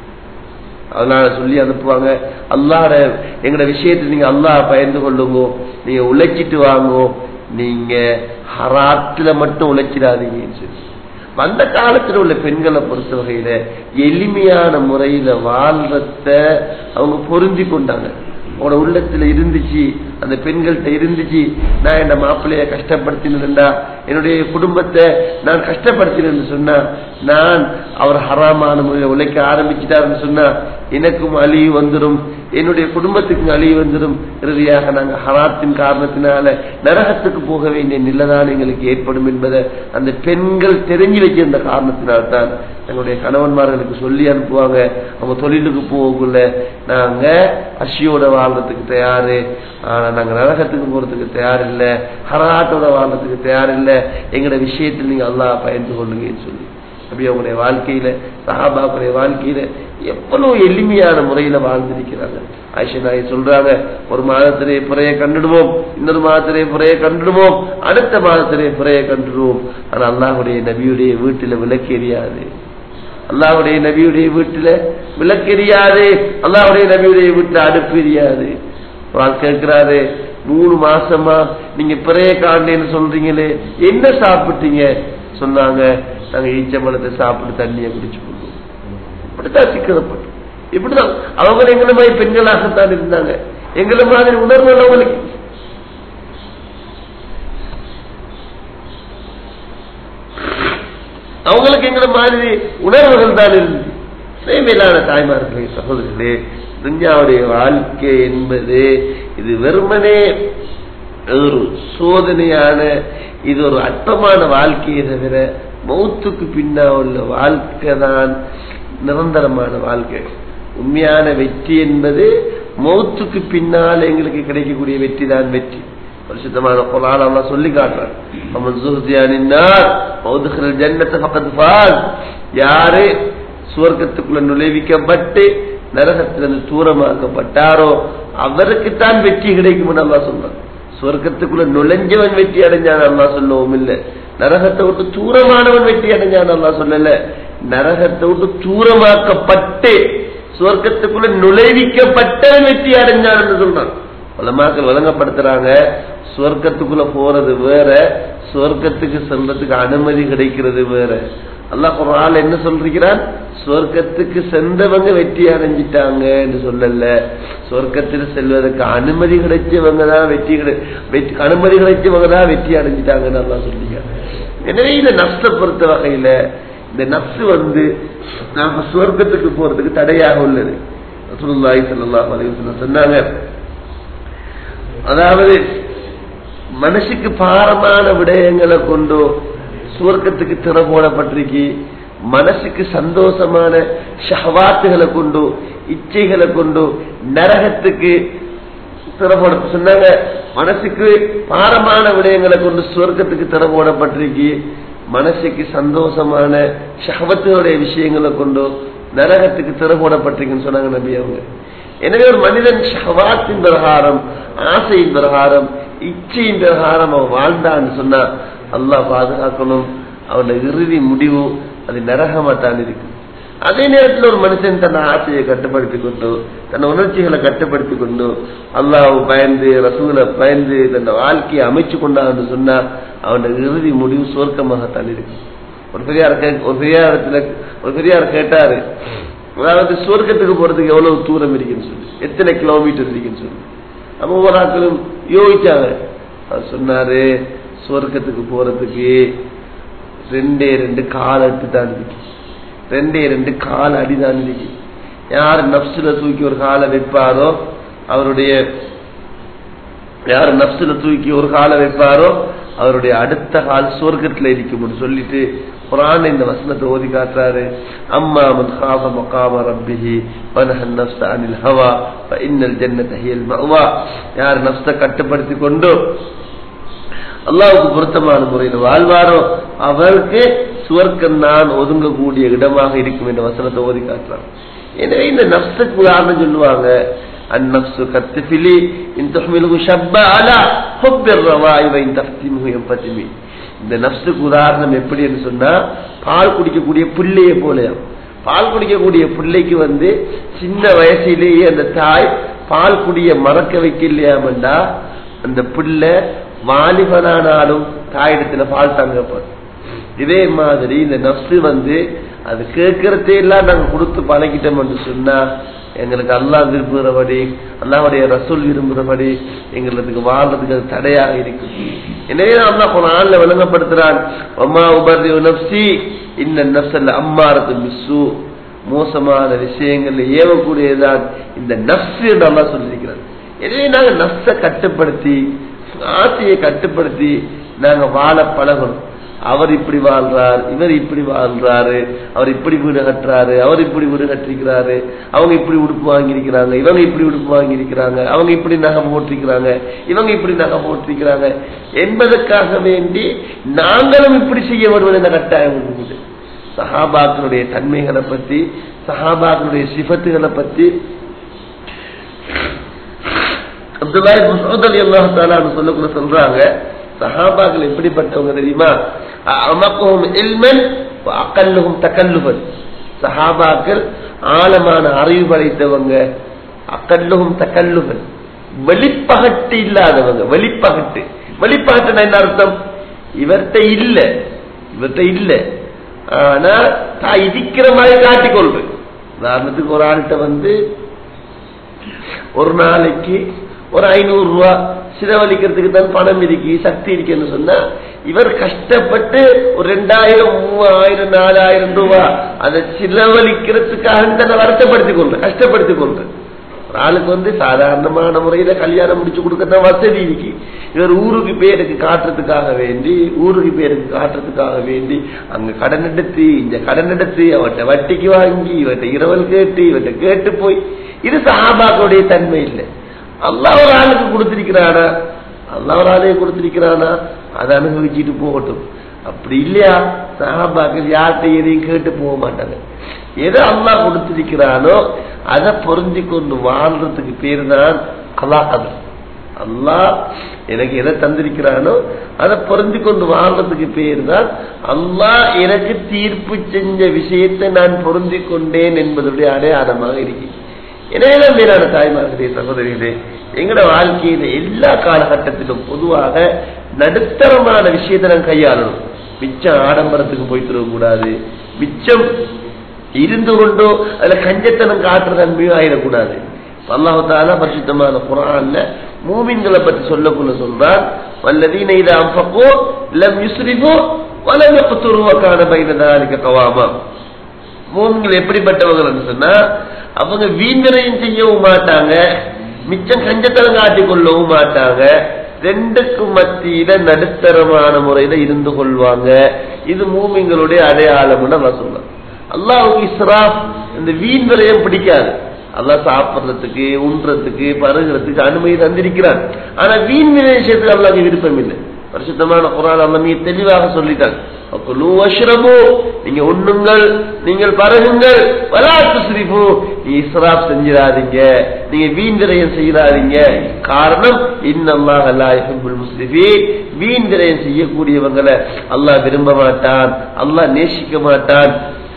அதனால சொல்லி அனுப்புவாங்க அல்லாட எங்கட விஷயத்துல நீங்க அல்லாஹ் பயந்து கொள்ளுங்க நீங்க உழைச்சிட்டு வாங்கோ நீங்க ஹராத்துல மட்டும் உழைச்சிடாதீங்கன்னு சொல்லி அந்த காலத்துல உள்ள பெண்களை பொறுத்த வகையில எளிமையான முறையில வாழ்றத அவங்க பொருந்தி கொண்டாங்க அவனோட உள்ளத்துல இருந்துச்சு அந்த பெண்கள்கிட்ட இருந்துச்சு நான் என்ன மாப்பிள்ளைய கஷ்டப்படுத்தினா என்னுடைய குடும்பத்தை நான் கஷ்டப்படுத்தினு சொன்னா நான் அவர் ஹராமான முறையில் உழைக்க ஆரம்பிச்சிட்டாருன்னு சொன்னா எனக்கும் அழிவு வந்துடும் என்னுடைய குடும்பத்துக்கும் அழிவு வந்துடும் இறுதியாக நாங்க ஹராத்தின் காரணத்தினால நரகத்துக்கு போக வேண்டிய நிலைதான் எங்களுக்கு ஏற்படும் என்பதை அந்த பெண்கள் தெரிஞ்சு வச்சிருந்த காரணத்தினால்தான் எங்களுடைய கணவன்மார்களுக்கு சொல்லி அனுப்புவாங்க அவங்க தொழிலுக்கு போகக்குள்ள நாங்க அசியோட வாழ்றதுக்கு தயாரு ஆனா நாங்க நரகத்துக்கு போறதுக்கு தயார் இல்ல ஹராட்டோட வாழ்றதுக்கு தயார் இல்ல எங்கட விஷயத்தில் நீங்க அல்லா பயந்து கொள்ளுங்கன்னு சொல்லி அப்படி அவங்களுடைய வாழ்க்கையில சஹாபாக்களுடைய வாழ்க்கையில எவ்வளவு எளிமையான முறையில வாழ்ந்திருக்கிறாங்க ஆயிஷா நாய் சொல்றாங்க ஒரு மாதத்திலே புறைய கண்டுடுவோம் இன்னொரு மாதத்திலே புறைய கண்டுடுவோம் அடுத்த மாதத்திலே புறைய கண்டுடுவோம் ஆனா அல்லாஹுடைய நபியுடைய வீட்டுல விளக்கெரியாது அல்லாஹுடைய நபியுடைய வீட்டுல விளக்கெரியாது அல்லாஹுடைய நபியுடைய வீட்டுல அடுப்பு எரியாது கேட்கிறாரு மூணு மாசமா நீங்க பிறைய காண்டேன்னு சொல்றீங்களே என்ன சாப்பிட்டீங்க சொன்னாங்க நாங்க ஈச்சம்பழத்தை சாப்பிட்டு தண்ணியை குடிச்சு கொள்வோம் இப்படித்தான் சிக்கிறப்பட்டோம் இப்படிதான் அவங்க எங்களை மாதிரி பெண்களாகத்தான் இருந்தாங்க எங்களை மாதிரி உணர்வு உள்ளவங்களுக்கு அவங்களுக்கு எங்களை மாதிரி உணர்வுகள் தான் இருந்துச்சு மேலான தாய்மார்களே சகோதரர்களே துன்யாவுடைய வாழ்க்கை என்பது இது வெறுமனே ஒரு சோதனையான இது ஒரு அற்பமான வாழ்க்கையை தவிர மௌத்துக்கு பின்னா உள்ள வாழ்க்கை தான் நிரந்தரமான வாழ்க்கை உண்மையான வெற்றி என்பது மௌத்துக்கு பின்னால் எங்களுக்கு கிடைக்கக்கூடிய வெற்றி தான் வெற்றி பரிசுத்தமான குரான் அல்லா சொல்லி காட்டுறான் அவன் சுஹதியானின்னார் மௌதுகள் ஜன்னத்தை பக்கத்து பால் யாரு சுவர்க்கத்துக்குள்ள நுழைவிக்கப்பட்டு நரகத்திலிருந்து தூரமாக்கப்பட்டாரோ அவருக்குத்தான் வெற்றி கிடைக்கும் அல்லா சொல்றான் சொர்க்கத்துக்குள்ள நுழைஞ்சவன் வெற்றி அடைஞ்சான் அல்லா சொல்லவும் இல்ல நரகத்தை விட்டு தூரமானவன் வெற்றி அடைஞ்சான் அல்லா சொல்லல நரகத்தை விட்டு தூரமாக்கப்பட்டு சொர்க்கத்துக்குள்ள நுழைவிக்கப்பட்டவன் வெற்றி அடைஞ்சான் என்று சொல்றான் பலமாக்கள் வழங்கப்படுத்துறாங்க சொர்க்கத்துக்குள்ள போறது வேற சொர்க்கத்துக்கு செல்றதுக்கு அனுமதி கிடைக்கிறது வேற அல்லாஹ் ஒரு ஆள் என்ன சொல்றான் சொர்க்கத்துக்கு சென்றவங்க வெற்றி அடைஞ்சிட்டாங்க என்று சொல்லல சொர்க்கத்தில் செல்வதற்கு அனுமதி கிடைச்சவங்க தான் வெற்றி வெற்றி அனுமதி கிடைச்சவங்க தான் வெற்றி அடைஞ்சிட்டாங்கன்னு நல்லா சொல்லிங்க எனவே இந்த நஷ்ட பொறுத்த வகையில இந்த நப்சு வந்து நாம சொர்க்கத்துக்கு போறதுக்கு தடையாக உள்ளது ரசூலுல்லாஹி ஸல்லல்லாஹு அலைஹி வஸல்லம் சொன்னாங்க அதாவது மனசுக்கு பாரமான விடயங்களை கொண்டோ சுவர்க்கத்துக்கு திற போடப்பட்டிருக்கு மனசுக்கு சந்தோஷமான ஷஹவாத்துகளை கொண்டு இச்சைகளை கொண்டு நரகத்துக்கு திற போட சொன்னாங்க மனசுக்கு பாரமான விடயங்களை கொண்டு சுவர்க்கத்துக்கு திற போடப்பட்டிருக்கு மனசுக்கு சந்தோஷமான ஷஹவத்தினுடைய விஷயங்களை கொண்டு நரகத்துக்கு திறப்படப்பட்டிருக்குன்னு சொன்னாங்க நபி அவங்க எனவே ஒரு மனிதன் ஷஹவாத்தின் பிரகாரம் ஆசையின் பிரகாரம் இச்சையின் பிரகாரம் அவன் வாழ்ந்தான்னு சொன்னா அல்லாஹ் பாதுகாக்கணும் அவனோட இறுதி முடிவு அது நரகமா தான் இருக்கு அதே நேரத்தில் ஒரு மனுஷன் தன் ஆசையை கட்டுப்படுத்தி கொண்டு தன் உணர்ச்சிகளை கட்டுப்படுத்தி கொண்டு அல்லாஹ் பயந்து ரசூலை பயந்து தன் வாழ்க்கையை அமைச்சு கொண்டான்னு சொன்னா அவனோட இறுதி முடிவு சுவர்க்கமாகத்தான் இருக்கு ஒரு பெரியார் கே- ஒரு பெரியாரத்துல ஒரு பெரியார் கேட்டாரு அதாவது சுவர்க்கத்துக்கு போறதுக்கு எவ்வளவு தூரம் இருக்குன்னு சொல்லி எத்தனை கிலோமீட்டர் இருக்குன்னு சொல்லி அப்ப ஒவ்வொரு ஆட்களும் யோசிச்சாங்க அவர் சொன்னாரு சுவர்க்கத்துக்கு போறதுக்கு ரெண்டே ரெண்டு கால் அட்டு தான் இருக்கு ரெண்டே ரெண்டு கால் அடிதான் இருக்கு யார் நப்சுல தூக்கி ஒரு காலை வைப்பாரோ அவருடைய யார் நப்சுல தூக்கி ஒரு காலை வைப்பாரோ அவருடைய அடுத்த கால் சுவர்க்கத்துல இருக்கும்னு சொல்லிட்டு குரான் இந்த வசனத்தை ஓதி காட்டுறாரு அம்மா மன் காஃப மகாம ரப்பிஹி வனஹன் நஃப்ஸ அனில் ஹவா ஃபஇன்னல் ஜன்னத ஹியல் மஅவா யார் நஃப்ஸ கட்டுப்படுத்தி கொண்டு அல்லாவுக்கு பொருத்தமான முறையில் வாழ்வாரோ அவருக்கு சுவர்க்கம் தான் ஒதுங்கக்கூடிய இடமாக இருக்கும் என்ற வசனத்தை ஓதி காட்டுறான் எனவே இந்த நப்சுக்கு உதாரணம் சொல்லுவாங்க அந்நப்சு கத்துஃபிலி இன் துஹ்மிலுகு ஷப்ப அலா ஹுப்பிர் ரவாய் வை தஃப்திமுகு எம்பத்திமி இந்த நப்சுக்கு உதாரணம் எப்படி என்று சொன்னா பால் குடிக்கக்கூடிய பிள்ளையை போலயாம் பால் குடிக்கக்கூடிய பிள்ளைக்கு வந்து சின்ன வயசிலேயே அந்த தாய் பால் குடிய மறக்க வைக்கலையாமண்டா அந்த பிள்ளை வாலிபனானாலும் தாயிடத்துல பால் தங்கப்படும் இதே மாதிரி இந்த நப்சு வந்து அது கேட்கறதே எல்லாம் நாங்க கொடுத்து பழகிட்டோம் என்று சொன்னா எங்களுக்கு அல்லாஹ் விரும்புகிறபடி அல்லாஹ்வுடைய ரசூல் விரும்புகிறபடி எங்களுக்கு வாழ்றதுக்கு அது தடையாக இருக்கு எனவே அல்லாஹ் குரான்ல விளங்கப்படுத்துறான் அம்மா உபர்தி நப்சி இந்த நப்சல்ல அம்மாரத்து மிஸ்ஸு மோசமான விஷயங்கள்ல ஏவக்கூடியதுதான் இந்த நப்சு என்று அல்லாஹ் சொல்லியிருக்கிறான் எனவே நாங்க நப்சை கட்டுப்படுத்தி ஆசையை கட்டுப்படுத்தி நாங்க வாழ பழகணும் அவர் இப்படி வாழ்றார் இவர் இப்படி வாழ்றாரு அவர் இப்படி வீடு கட்டுறாரு அவர் இப்படி வீடு கட்டிருக்கிறாரு அவங்க இப்படி உடுப்பு வாங்கியிருக்கிறாங்க இவங்க இப்படி உடுப்பு வாங்கியிருக்கிறாங்க அவங்க இப்படி நகை போட்டிருக்கிறாங்க இவங்க இப்படி நகை போட்டிருக்கிறாங்க என்பதற்காக வேண்டி நாங்களும் இப்படி செய்ய வருவது என்ற கட்டாயம் இருக்குது சஹாபாக்களுடைய தன்மைகளை பத்தி சஹாபாக்களுடைய சிபத்துகளை பத்தி அப்துல்லாஹி மசூத் அலி அல்லாஹ் தாலான்னு சொல்லக்கூட சொல்றாங்க சஹாபாக்கள் எப்படிப்பட்டவங்க தெரியுமா அமக்கும் இல்மன் அக்கல்லுகும் தக்கல்லுவன் சஹாபாக்கள் ஆழமான அறிவு படைத்தவங்க அக்கல்லுகும் தக்கல்லுவன் வெளிப்பகட்டு இல்லாதவங்க வெளிப்பகட்டு வெளிப்பகட்டுனா என்ன அர்த்தம் இவர்கிட்ட இல்ல இவர்கிட்ட இல்ல ஆனா தான் இடிக்கிற மாதிரி காட்டிக்கொள்றேன் உதாரணத்துக்கு ஒரு ஆள்கிட்ட வந்து ஒரு நாளைக்கு ஒரு ஐநூறு ரூபா செலவழிக்கிறதுக்கு தான் பணம் இருக்கு சக்தி இருக்குன்னு சொன்னா இவர் கஷ்டப்பட்டு ஒரு ரெண்டாயிரம் மூவாயிரம் நாலாயிரம் ரூபாய் அதை செலவழிக்கிறதுக்காக தன்னை வருத்தப்படுத்திக் கொள்றேன் கஷ்டப்படுத்திக் கொள்றேன் ஒரு ஆளுக்கு வந்து சாதாரணமான முறையில கல்யாணம் முடிச்சு கொடுக்கத்தான் வசதி இருக்கு இவர் ஊருக்கு பேருக்கு காட்டுறதுக்காக வேண்டி ஊருக்கு பேருக்கு காட்டுறதுக்காக வேண்டி அங்க கடன் எடுத்து இந்த கடன் எடுத்து அவர்கிட்ட வட்டிக்கு வாங்கி இவர்கிட்ட இரவல் கேட்டு இவர்கிட்ட கேட்டு போய் இது சஹாபாக்களுடைய தன்மை இல்லை அல்லா ஒரு ஆளுக்கு கொடுத்திருக்கிறானா அல்லா ஒரு ஆளையே கொடுத்திருக்கிறானா அதை அனுபவிச்சுட்டு போகட்டும் அப்படி இல்லையா சஹாபாக்கள் யார்கிட்ட எதையும் கேட்டு போக மாட்டாங்க எதை அல்லா கொடுத்திருக்கிறானோ அதை பொருந்தி கொண்டு வாழ்றதுக்கு பேர் தான் அல்லா அது அல்லா எனக்கு எதை தந்திருக்கிறானோ அதை பொருந்தி கொண்டு வாழ்றதுக்கு பேர் தான் அல்லா எனக்கு தீர்ப்பு செஞ்ச விஷயத்தை நான் பொருந்தி கொண்டேன் என்பதுடைய அடையாளமாக இருக்கிறேன் எனவேதான் மேலான தாய்மார்களே சகோதரிகளே எங்கட வாழ்க்கையில எல்லா காலகட்டத்திலும் பொதுவாக நடுத்தரமான விஷயத்தை நான் கையாளணும் மிச்சம் ஆடம்பரத்துக்கு போயிட்டு கூடாது மிச்சம் இருந்து கொண்டோ அதுல கஞ்சத்தனம் காட்டுற தன்மையும் ஆயிடக்கூடாது அல்லாஹால பரிசுத்தமான குரான்ல மூமின்களை பற்றி சொல்லக்குள்ள சொல்றான் வல்லதீன இதை அம்பப்போ லம் யுஸ்ரிஃபோ வலம் எப்பத்துருவக்கான பைனதாலிக்க கவாமா மூமின்கள் எப்படிப்பட்டவங்கன்னு சொன்னா அவங்க வீண்விரையும் செய்யவும் மாட்டாங்க மிச்சம் கஞ்சத்தனம் காட்டிக் கொள்ளவும் மாட்டாங்க ரெண்டுக்கும் மத்தியில நடுத்தரமான முறையில இருந்து கொள்வாங்க இது மூமிங்களுடைய அடையாளம்னு நான் சொல்றேன் அல்லாவுக்கு இஸ்ராப் இந்த வீண் விரயம் பிடிக்காது அல்லாஹ் சாப்பிடுறதுக்கு உண்றதுக்கு பருகிறதுக்கு அனுமதி தந்திருக்கிறான் ஆனா வீண் விஷயத்துக்கு அல்லாஹ் விருப்பம் இல்லை பரிசுத்தமான குரான் அல்ல மிக தெளிவாக சொல்லிட்டான் குலு வஷ்ரபு நீங்க உண்ணுங்கள் நீங்கள் பருகுங்கள் வலாத்து சிரிப்பு நீ இஸ்ராப் செஞ்சிடாதீங்க நீங்க வீண்விரயம் செய்யறாதீங்க காரணம் இன்னல்லாஹ் லா யுஹிப்புல் முஸ்லிமீன் வீண்விரயம் செய்யக்கூடியவங்களை அல்லாஹ் விரும்ப மாட்டான் அல்லாஹ் நேசிக்க மாட்டான்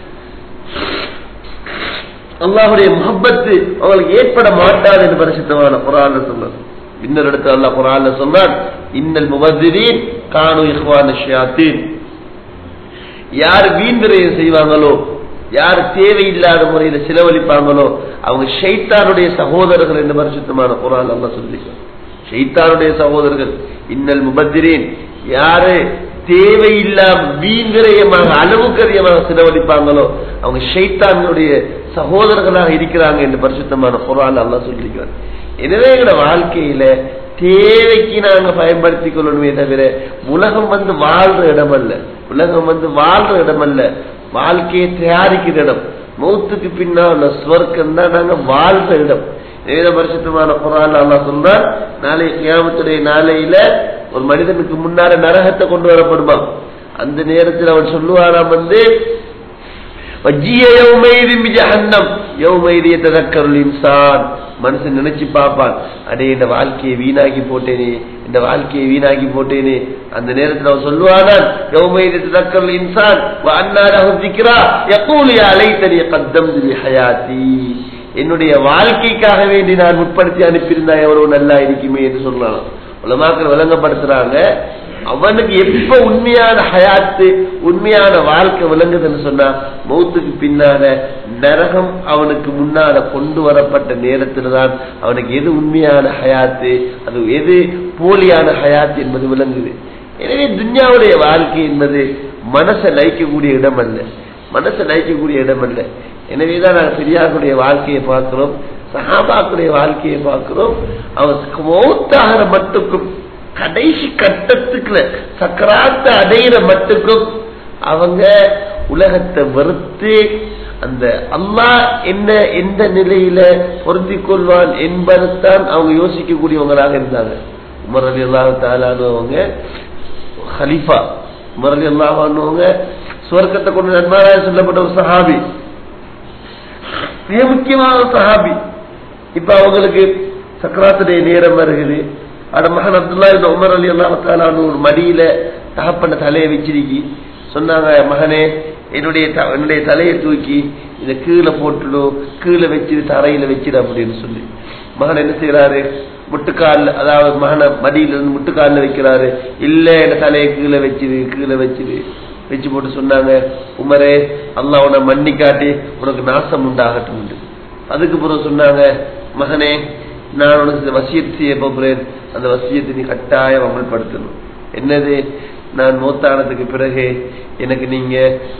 அல்லாஹுடைய முகப்பத்து அவங்களுக்கு ஏற்பட மாட்டாது என்று பரிசுத்தமான குரான் சொன்னார் இன்னொரு இடத்துல அல்லாஹ் குரான் சொன்னான் இன்னல் முபத்திரீன் கானு இஹ்வான் ஷியாத்தீன் யார் வீண்விரயம் செய்வாங்களோ யார் தேவையில்லாத முறையில செலவழிப்பாங்களோ அவங்க ஷைத்தானுடைய சகோதரர்கள் என்று பரிசுத்தமான குரான் அல்லாஹ் சொல்லி ஷைத்தானுடைய சகோதரர்கள் இன்னல் முபத்திரீன் யாரு தேவையில்லாம வீண்விரயமாக அளவுக்கு அதிகமாக செலவழிப்பாங்களோ அவங்க ஷைத்தானுடைய சகோதரர்களாக இருக்கிறாங்க என்று பரிசுத்தமான குரான் அல்லா சொல்லியிருக்கிறார் எனவே எங்களோட வாழ்க்கையில தேவைக்கு நாங்க பயன்படுத்திக் கொள்ளணுமே தவிர உலகம் வந்து வாழ்ற இடம் அல்ல உலகம் வந்து வாழ்ற இடம் அல்ல வாழ்க்கையை தயாரிக்கிற இடம் மௌத்துக்கு பின்னால் ஸ்வர்க்கம் தான் நாங்க வாழ்ற இடம் வேத பரிசுத்தமான குரான் அல்லா சொல்றார் நாளை கியாமத்துடைய நாளையில ஒரு மனிதனுக்கு முன்னால நரகத்தை கொண்டு வரப்படுமா அந்த நேரத்தில் அவன் சொல்லுவாராம் வந்து இன்சான் மனுஷன் நினைச்சு பார்ப்பான் அடே இந்த வாழ்க்கையை வீணாக்கி போட்டேனே இந்த வாழ்க்கையை வீணாக்கி போட்டேனே அந்த நேரத்தில் அவன் சொல்லுவானான் யௌமைதி ததக்கருள் இன்சான் அன்னாரா யக்கூலியா அலைத்தறிய கத்தம் ஹயாத்தி என்னுடைய வாழ்க்கைக்காக வேண்டி நான் முற்படுத்தி அனுப்பியிருந்தா எவ்வளவு நல்லா இருக்குமே என்று சொல்லலாம் உலமாக்கள் விளங்கப்படுத்துறாங்க அவனுக்கு எப்ப உண்மையான ஹயாத்து உண்மையான வாழ்க்கை விளங்குதுன்னு சொன்னா மௌத்துக்கு பின்னால நரகம் அவனுக்கு முன்னால கொண்டு வரப்பட்ட நேரத்துல தான் அவனுக்கு எது உண்மையான ஹயாத்து அது எது போலியான ஹயாத்து என்பது விளங்குது எனவே துன்யாவுடைய வாழ்க்கை என்பது மனசை லயிக்கக்கூடிய இடம் அல்ல மனசை லயிக்கக்கூடிய இடம் அல்ல எனவேதான் நாங்கள் பெரியாருடைய வாழ்க்கையை பார்க்கிறோம் சஹாபாக்குடைய வாழ்க்கையை பார்க்கிறோம் அவன் மௌத்தாகிற மட்டுக்கும் கடைசி கட்டத்துக்குள்ள சக்கராத்த அடையிற மட்டுக்கும் அவங்க உலகத்தை வெறுத்து அந்த அல்லாஹ் என்ன எந்த நிலையில பொருந்தி கொள்வான் என்பதைத்தான் அவங்க யோசிக்கக்கூடியவங்களாக இருந்தாங்க உமர் அலி அல்லாஹ் தாலானவங்க ஹலீஃபா உமர் அலி அல்லாஹானவங்க சுவர்க்கத்தை கொண்டு நன்மாராய சொல்லப்பட்ட ஒரு சஹாபி மிக முக்கியமான சஹாபி இப்ப அவங்களுக்கு சக்கராத்துடைய நேரம் வருகிறது அட மகன் அப்துல்லா இந்த உமர் அலி அல்லாஹாலான ஒரு மடியில தகப்பன தலையை வச்சிருக்கி சொன்னாங்க மகனே என்னுடைய என்னுடைய தலையை தூக்கி இதை கீழே போட்டுடும் கீழே வச்சிரு தரையில வச்சிரு அப்படின்னு சொல்லி மகன் என்ன செய்யறாரு முட்டுக்கால் அதாவது மகனை மடியில இருந்து முட்டுக்காலில் வைக்கிறாரு இல்ல என்ன தலையை கீழே வச்சிரு கீழே வச்சிரு வச்சு போட்டு சொன்னாங்க உமரே அல்லா உன மண்ணி காட்டி உனக்கு நாசம் உண்டாகட்டும் அதுக்கு பிறகு சொன்னாங்க மகனே நான் உனக்கு இந்த வசியத்து செய்ய போகிறேன் அந்த வசியத்தை நீ கட்டாயம் அமல்படுத்தணும் என்னது நான் மூத்தானதுக்கு பிறகு எனக்கு நீங்க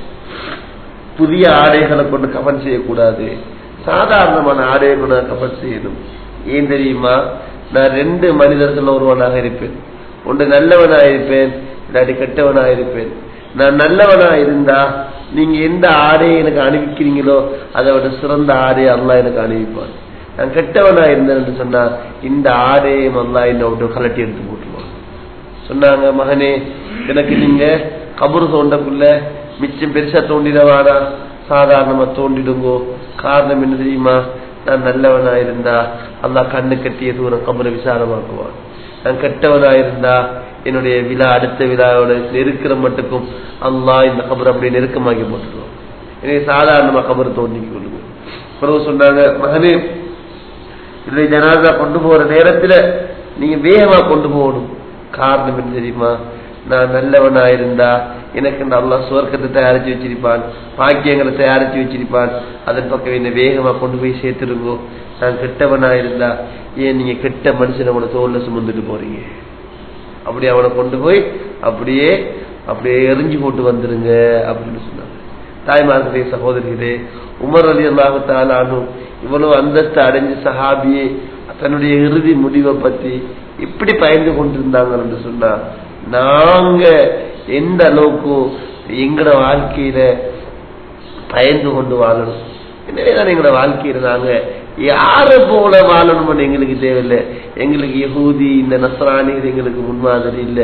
புதிய ஆடைகளை கொண்டு கவன் செய்யக்கூடாது சாதாரணமான ஆடையை கொண்டு கவன் செய்யணும் ஏன் தெரியுமா நான் ரெண்டு மனிதர்கள் ஒருவனாக இருப்பேன் ஒன்று நல்லவனாக இருப்பேன் இல்லாட்டி கெட்டவனாக இருப்பேன் நான் நல்லவனா இருந்தா நீங்க எந்த ஆடையை எனக்கு அணிவிக்கிறீங்களோ அதை விட சிறந்த ஆடையை அல்லா எனக்கு அணிவிப்பான் நான் கெட்டவனா இருந்தேன் சொன்னா இந்த ஆடையும் அல்லா என்ன விட்டு கலட்டி எடுத்து போட்டுருவான் சொன்னாங்க மகனே எனக்கு நீங்க கபரு தோண்டக்குள்ள மிச்சம் பெருசா தோண்டிடவானா சாதாரணமா தோண்டிடுங்கோ காரணம் என்ன தெரியுமா நான் நல்லவனா இருந்தா அல்லா கண்ணு கட்டிய தூரம் கபரை விசாலமாக்குவான் நான் கெட்டவனா இருந்தா என்னுடைய விழா அடுத்த விழாவோட நெருக்கிற மட்டுக்கும் அல்லா இந்த கபர் அப்படியே நெருக்கமாக்கி போட்டுருவோம் எனவே சாதாரணமா கபர் தோண்டிக்கு கொள்ளுங்க பிறகு சொன்னாங்க மகனே என்னுடைய ஜனாதா கொண்டு போற நேரத்துல நீங்க வேகமா கொண்டு போகணும் காரணம் என்ன தெரியுமா நான் நல்லவனா இருந்தா எனக்கு நல்லா சுவர்க்கத்தை தயாரிச்சு வச்சிருப்பான் பாக்கியங்களை தயாரிச்சு வச்சிருப்பான் அதன் பக்கம் என்ன வேகமா கொண்டு போய் சேர்த்துருங்கோ நான் கெட்டவனா இருந்தா ஏன் நீங்க கெட்ட மனுஷனை தோல்ல சுமந்துட்டு போறீங்க அப்படி அவனை கொண்டு போய் அப்படியே அப்படியே எரிஞ்சு போட்டு வந்துருங்க அப்படின்னு சொன்னாங்க தாய்மார்களே சகோதரிகளே உமர் அலி அல்லாஹாலும் இவ்வளவு அந்தஸ்து அடைஞ்ச சஹாபியே தன்னுடைய இறுதி முடிவை பத்தி இப்படி பயந்து கொண்டிருந்தாங்க சொன்னா நாங்க எந்த அளவுக்கு எங்கட வாழ்க்கையில பயந்து கொண்டு வாழணும் எனவேதான் எங்களோட வாழ்க்கையில நாங்க யார போல வாழணும்னு எங்களுக்கு தேவையில்லை எங்களுக்கு யகூதி இந்த நசராணி எங்களுக்கு முன்மாதிரி இல்லை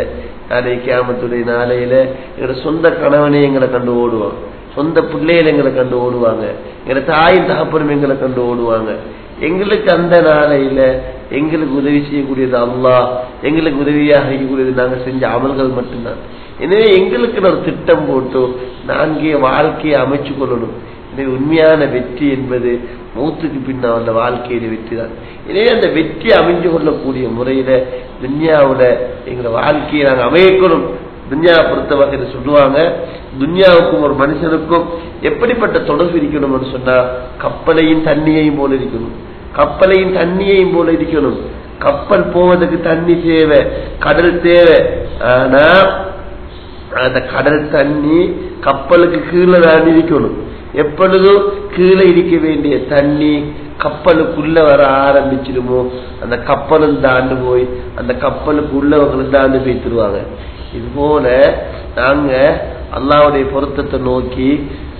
நாளை கியாமத்துடைய நாளையில எங்களோட சொந்த கணவனே எங்களை கண்டு ஓடுவான் சொந்த பிள்ளைகள் எங்களை கண்டு ஓடுவாங்க எங்களோட தாயும் தகப்பனும் எங்களை கண்டு ஓடுவாங்க எங்களுக்கு அந்த நாளையில எங்களுக்கு உதவி செய்யக்கூடியது அல்லாஹ் எங்களுக்கு உதவியாக செய்யக்கூடியது நாங்க செஞ்ச அமல்கள் மட்டும்தான் எனவே எங்களுக்கு ஒரு திட்டம் போட்டு நான்கே வாழ்க்கையை அமைச்சு கொள்ளணும் எனவே உண்மையான வெற்றி என்பது மௌத்துக்கு பின்னால் அந்த வாழ்க்கையில வெற்றி தான் எனவே அந்த வெற்றி அமைஞ்சு கொள்ளக்கூடிய முறையில துன்யாவுல எங்களை வாழ்க்கையை நாங்கள் அமைக்கணும் துன்யாவை பொறுத்த வகையில் சொல்லுவாங்க துன்யாவுக்கும் ஒரு மனுஷனுக்கும் எப்படிப்பட்ட தொடர்பு இருக்கணும்னு சொன்னா கப்பலையும் தண்ணியையும் போல இருக்கணும் கப்பலையும் தண்ணியையும் போல இருக்கணும் கப்பல் போவதற்கு தண்ணி தேவை கடல் தேவை ஆனா அந்த கடல் தண்ணி கப்பலுக்கு கீழே தான் இருக்கணும் எப்பொழுதும் கீழே இருக்க வேண்டிய தண்ணி கப்பலுக்குள்ள வர ஆரம்பிச்சிருமோ அந்த கப்பலும் தாண்டு போய் அந்த கப்பலுக்கு உள்ளவங்களும் தாண்டு போய்த்துருவாங்க இது போல நாங்க அல்லாவுடைய பொருத்தத்தை நோக்கி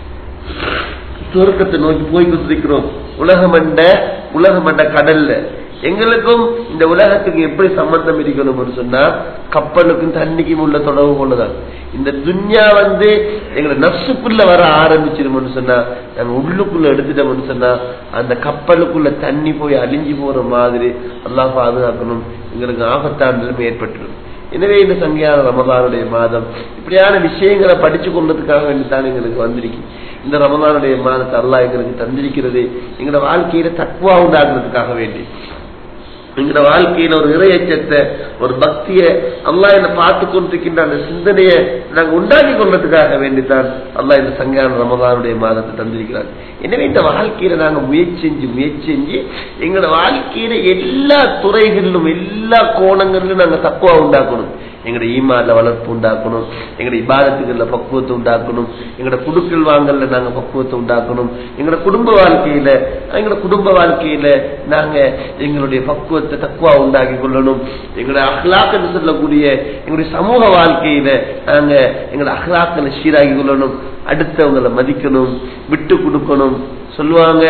சுருக்கத்தை நோக்கி போய் கொண்டிருக்கிறோம் உலகமண்ட உலகமண்ட கடல்ல எங்களுக்கும் இந்த உலகத்துக்கு எப்படி சம்பந்தம் இருக்கணும்னு சொன்னா கப்பலுக்கும் தண்ணிக்கும் உள்ள தொடர்பு போலதான் இந்த துன்யா வந்து எங்களை நப்சுக்குள்ள வர ஆரம்பிச்சிருமோன்னு சொன்னா நாங்க உள்ளுக்குள்ள எடுத்துட்டோம்னு சொன்னா அந்த கப்பலுக்குள்ள தண்ணி போய் அழிஞ்சு போற மாதிரி எல்லாம் பாதுகாக்கணும் எங்களுக்கு ஆபத்தான நிலைமை ஏற்பட்டுடும் எனவே இந்த சங்கியான ரமதானுடைய மாதம் இப்படியான விஷயங்களை படிச்சு கொண்டதுக்காக வேண்டித்தான் எங்களுக்கு வந்திருக்கு இந்த ரமதானுடைய மாதத்தை அல்லாஹ் எங்களுக்கு தந்திருக்கிறது எங்களோட வாழ்க்கையில தக்குவா உண்டாக்குறதுக்காக வேண்டி எங்களோட வாழ்க்கையில ஒரு இறையச்சத்தை ஒரு பக்திய அல்லா என்ன பார்த்து கொண்டிருக்கின்ற அந்த சிந்தனையை நாங்க உண்டாக்கி கொண்டதுக்காக வேண்டித்தான் அல்லா இந்த சங்கான ரமதானுடைய மாதத்தை தந்திருக்கிறார் எனவே இந்த வாழ்க்கையில நாங்க முயற்சி செஞ்சு முயற்சி செஞ்சு எங்களோட வாழ்க்கையில எல்லா துறைகளிலும் எல்லா கோணங்களிலும் நாங்க தக்குவா உண்டாக்கணும் எங்களோட ஈமான்ல வளர்ப்பு உண்டாக்கணும் எங்களோட இபாதத்துகள்ல பக்குவத்தை உண்டாக்கணும் எங்களோட குடுக்கல் வாங்கல்ல நாங்க பக்குவத்தை உண்டாக்கணும் எங்களோட குடும்ப வாழ்க்கையில எங்களோட குடும்ப வாழ்க்கையில நாங்க எங்களுடைய பக்குவத்தை தக்குவா உண்டாக்கி கொள்ளணும் எங்களோட அஹ்லாக்கு சொல்லக்கூடிய எங்களுடைய சமூக வாழ்க்கையில நாங்க எங்களோட அஹ்லாக்களை சீராகி கொள்ளணும் அடுத்தவங்களை மதிக்கணும் விட்டு கொடுக்கணும் சொல்லுவாங்க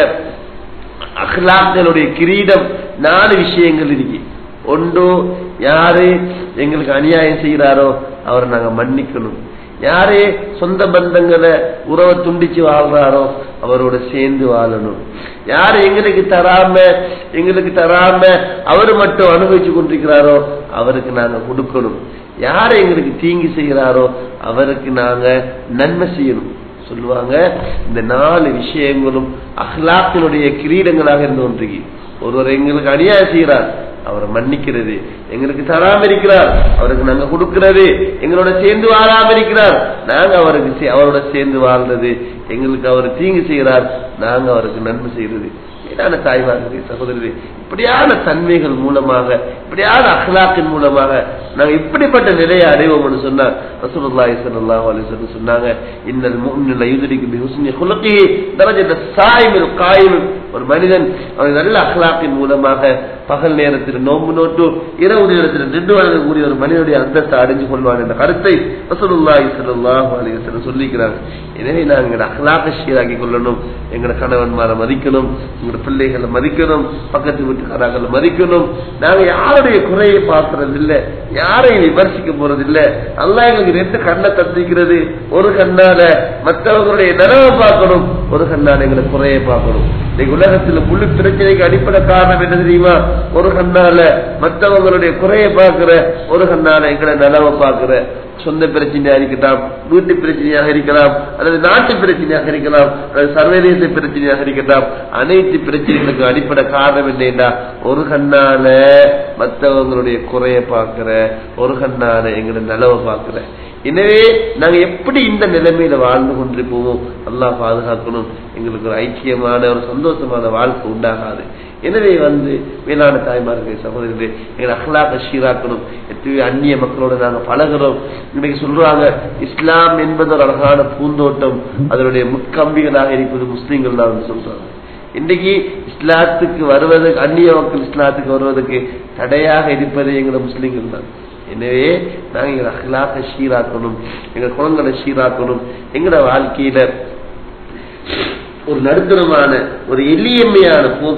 அஹ்லாக்களுடைய கிரீடம் நாலு விஷயங்கள் இருக்கு ஒன்று யாரு எங்களுக்கு அநியாயம் செய்யறாரோ அவரை நாங்க மன்னிக்கணும் யாரு சொந்த பந்தங்களை உறவை துண்டிச்சு வாழ்றாரோ அவரோட சேர்ந்து வாழணும் யாரு எங்களுக்கு தராம எங்களுக்கு தராம அவரு மட்டும் அனுபவிச்சு கொண்டிருக்கிறாரோ அவருக்கு நாங்க கொடுக்கணும் யாரு எங்களுக்கு தீங்கு செய்யறாரோ அவருக்கு நாங்க நன்மை செய்யணும் சொல்லுவாங்க இந்த நாலு விஷயங்களும் அஹ்லாக்கினுடைய கிரீடங்களாக இருந்து கொண்டிருக்கு ஒருவர் எங்களுக்கு அநியாயம் செய்கிறார் அவரை மன்னிக்கிறது எங்களுக்கு தராம இருக்கிறார் அவருக்கு நாங்க கொடுக்கிறது எங்களோட சேர்ந்து வாழாம இருக்கிறார் நாங்க அவருக்கு அவரோட சேர்ந்து வாழ்றது எங்களுக்கு அவர் தீங்கு செய்கிறார் நாங்க அவருக்கு நன்மை செய்யறது மேலான தாய்மார்களே சகோதரரே இப்படியான தன்மைகள் மூலமாக இப்படியான அஹ்லாக்கின் மூலமாக நாங்க இப்படிப்பட்ட நிலையை அடைவோம்னு சொன்னா ரசூலுல்லாஹி ஸல்லல்லாஹு அலைஹி வஸல்லம் சொன்னாங்க இன்னல் முஃமின யுத்ரிகு பி ஹுஸ்னி குலுகிஹி தரஜத ஸாயிமில் காயிம் ஒரு மனிதன் அவன் நல்ல அஹ்லாக்கின் மூலமாக பகல் நேரத்தில் நோம்பு நோட்டு இரவு நேரத்தில் நின்று வழங்கக்கூடிய ஒரு மனிதனுடைய அந்தஸ்தை அடைஞ்சு கொள்வான் என்ற கருத்தை ரசூலுல்லாஹி ஸல்லல்லாஹு அலைஹி வஸல்லம் சொல்லிக்கிறாங்க எனவே நாங்கள் அஹ்லாக்க சீராக்கி கொள்ளணும் எங்களோட கணவன்மாரை மதிக்கணும் எங்களோட பிள்ளைகளை மதிக்கணும் பக்கத்து வீட்டுக்காரர்களை மதிக்கணும் நாங்க யாருடைய குறையை பார்க்கறது இல்ல யாரையும் விமர்சிக்க போறது இல்ல அல்லா எங்களுக்கு ரெண்டு கண்ணை தந்திக்கிறது ஒரு கண்ணால மற்றவங்களுடைய நனவை பார்க்கணும் ஒரு கண்ணால எங்களை குறையை பார்க்கணும் இன்னைக்கு உலகத்துல முழு பிரச்சனைக்கு அடிப்படை காரணம் என்ன தெரியுமா ஒரு கண்ணால மற்றவங்களுடைய குறையை பார்க்கிற ஒரு கண்ணால எங்களை நனவை பார்க்கிற சொந்த பிரச்சனையா இருக்கலாம் வீட்டு பிரச்சனையாக இருக்கலாம் அல்லது நாட்டு பிரச்சனையாக இருக்கலாம் அல்லது சர்வதேச பிரச்சனையாக இருக்கலாம் அனைத்து பிரச்சனைகளுக்கு அடிப்படை காரணம் என்னன்னா ஒரு கண்ணால மற்றவங்களுடைய குறைய பார்க்கிற ஒரு கண்ணால எங்களை நலவை பார்க்கிற எனவே நாங்க எப்படி இந்த நிலைமையில வாழ்ந்து கொண்டிருப்போமோ நல்லா பாதுகாக்கணும் எங்களுக்கு ஒரு ஐக்கியமான ஒரு சந்தோஷமான வாழ்க்கை உண்டாகாது எனவே வந்து மேலான தாய்மார்கள் சகோதரர்களே எங்களை அஹ்லாக சீராக்கணும் எத்தனையோ அந்நிய மக்களோட நாங்க பழகிறோம் இன்னைக்கு சொல்றாங்க இஸ்லாம் என்பது ஒரு அழகான பூந்தோட்டம் அதனுடைய முட்கம்பிகளாக இருப்பது முஸ்லீம்கள் தான் சொல்றாங்க இன்றைக்கு இஸ்லாத்துக்கு வருவதற்கு அந்நிய மக்கள் இஸ்லாத்துக்கு வருவதற்கு தடையாக இருப்பது எங்களை முஸ்லீம்கள் தான் எனவே நாங்க எங்களை அஹ்லாக சீராக்கணும் எங்க குழந்தைகளை சீராக்கணும் எங்களோட வாழ்க்கையில ஒரு நடுத்தரமான ஒரு எளியமையான போக்க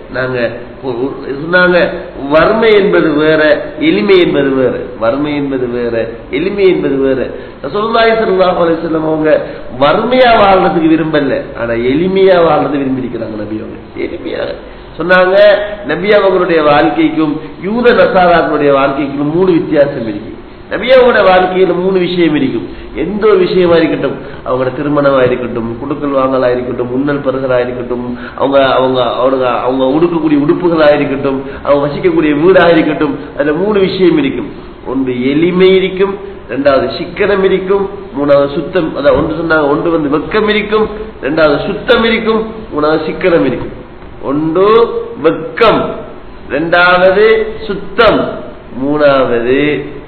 நாங்க ஒ- ஒ- சொன்னாங்க வறுமை என்பது வேற எளிமை என்பது வேற வறுமை என்பது வேற எளிமை என்பது வேற ரசூலுல்லாஹி ஸல்லல்லாஹு அலைஹி வஸல்லம் அவங்க வறுமையா வாழ்றதுக்கு விரும்பல ஆனா எளிமையா வாழ்றது விரும்பி இருக்கிறாங்க நபி அவங்க எளிமையாக சொன்னாங்க நபி அவங்களுடைய வாழ்க்கைக்கும் யூத நசாராக்களுடைய வாழ்க்கைக்கும் மூணு வித்தியாசம் இருக்கு நபியாவோட வாழ்க்கையில மூணு விஷயம் இருக்கும் எந்த ஒரு விஷயமா இருக்கட்டும் அவங்களோட திருமணமா இருக்கட்டும் குடுக்கல் வாங்கலா இருக்கட்டும் முன்னல் பருகளா இருக்கட்டும் அவங்க அவங்க அவங்க அவங்க உடுக்கக்கூடிய உடுப்புகளா இருக்கட்டும் அவங்க வசிக்கக்கூடிய வீடா இருக்கட்டும் அதுல மூணு விஷயம் இருக்கும் ஒன்று எளிமை இருக்கும் ரெண்டாவது சிக்கனம் இருக்கும் மூணாவது சுத்தம் அதான் ஒன்று சொன்னாங்க ஒன்று வந்து வெக்கம் இருக்கும் ரெண்டாவது சுத்தம் இருக்கும் மூணாவது சிக்கனம் இருக்கும் ஒன்று வெக்கம் ரெண்டாவது சுத்தம் மூணாவது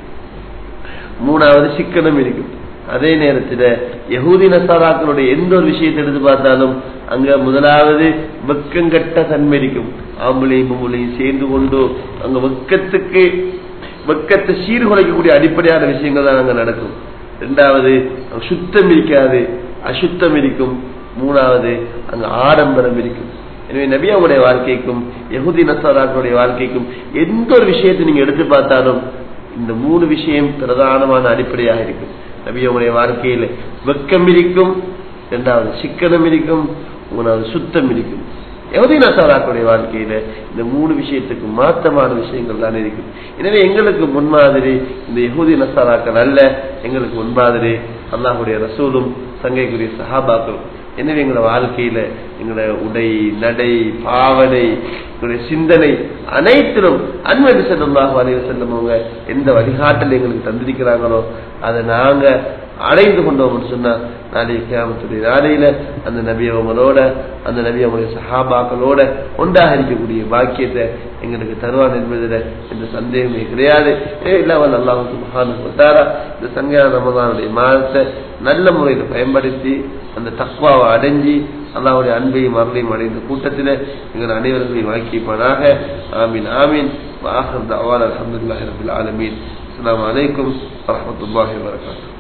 மூணாவது சிக்கனம் இருக்கும் அதே நேரத்தில் யகூதி நசாராக்களுடைய எந்த ஒரு விஷயத்தை எடுத்து பார்த்தாலும் அங்க முதலாவது வெக்கங்கட்ட தன்மை இருக்கும் ஆம்பளையும் பொம்பளையும் சேர்ந்து கொண்டு அங்க வெக்கத்துக்கு வெக்கத்தை சீர்குலைக்கக்கூடிய அடிப்படையான விஷயங்கள் தான் அங்க நடக்கும் ரெண்டாவது அங்க சுத்தம் இருக்காது அசுத்தம் இருக்கும் மூணாவது அங்க ஆடம்பரம் இருக்கும் எனவே நபியாவுடைய வாழ்க்கைக்கும் யகுதி நசாராக்களுடைய வாழ்க்கைக்கும் எந்த ஒரு விஷயத்தை நீங்க எடுத்து பார்த்தாலும் இந்த மூணு விஷயம் பிரதானமான அடிப்படையாக இருக்கும் நபியாவுடைய வாழ்க்கையில வெக்கம் இருக்கும் இரண்டாவது சிக்கனம் இருக்கும் மூணாவது சுத்தம் இருக்கும் யகுதி நசாராக்களுடைய வாழ்க்கையில இந்த மூணு விஷயத்துக்கு மாற்றமான விஷயங்கள் தான் இருக்கும் எனவே எங்களுக்கு முன்மாதிரி இந்த யகுதி நசாராக்கள் அல்ல எங்களுக்கு முன்மாதிரி அல்லாஹுடைய ரசூலும் சங்கைக்குரிய சஹாபாக்களும் எனவே எங்களோட வாழ்க்கையில எங்களோட உடை நடை பாவனை எங்களுடைய சிந்தனை அனைத்திலும் அன்மதி செல்லுமாக வரைவு செல்லுமவங்க எந்த வழிகாட்டல் எங்களுக்கு தந்திருக்கிறாங்களோ அதை நாங்க அடைந்து கொண்டோம்னு சொன்னா நாளைக்கு கியாமத்துடைய நாளையில அந்த நபி அவங்களோட அந்த நபி அவங்களுடைய சஹாபாக்களோட ஒன்றாக இருக்கக்கூடிய பாக்கியத்தை எங்களுக்கு தருவான் என்பதில் எந்த சந்தேகமே கிடையாது இல்லாமல் அல்லாஹ் சுபஹானு இந்த சங்கையான ரமதானுடைய மாதத்தை நல்ல முறையில் பயன்படுத்தி அந்த தக்வாவை அடைஞ்சி அல்லாவுடைய அன்பையும் அருளையும் அடைந்த கூட்டத்தில் எங்கள் அனைவர்களையும் வாக்கிப்பானாக ஆமீன் ஆமீன் வாஹர் தவான் அலமதுல்லாஹி ரபில் ஆலமீன் அஸ்லாம் வலைக்கம் வரமத்துல்லாஹி வரகாத்து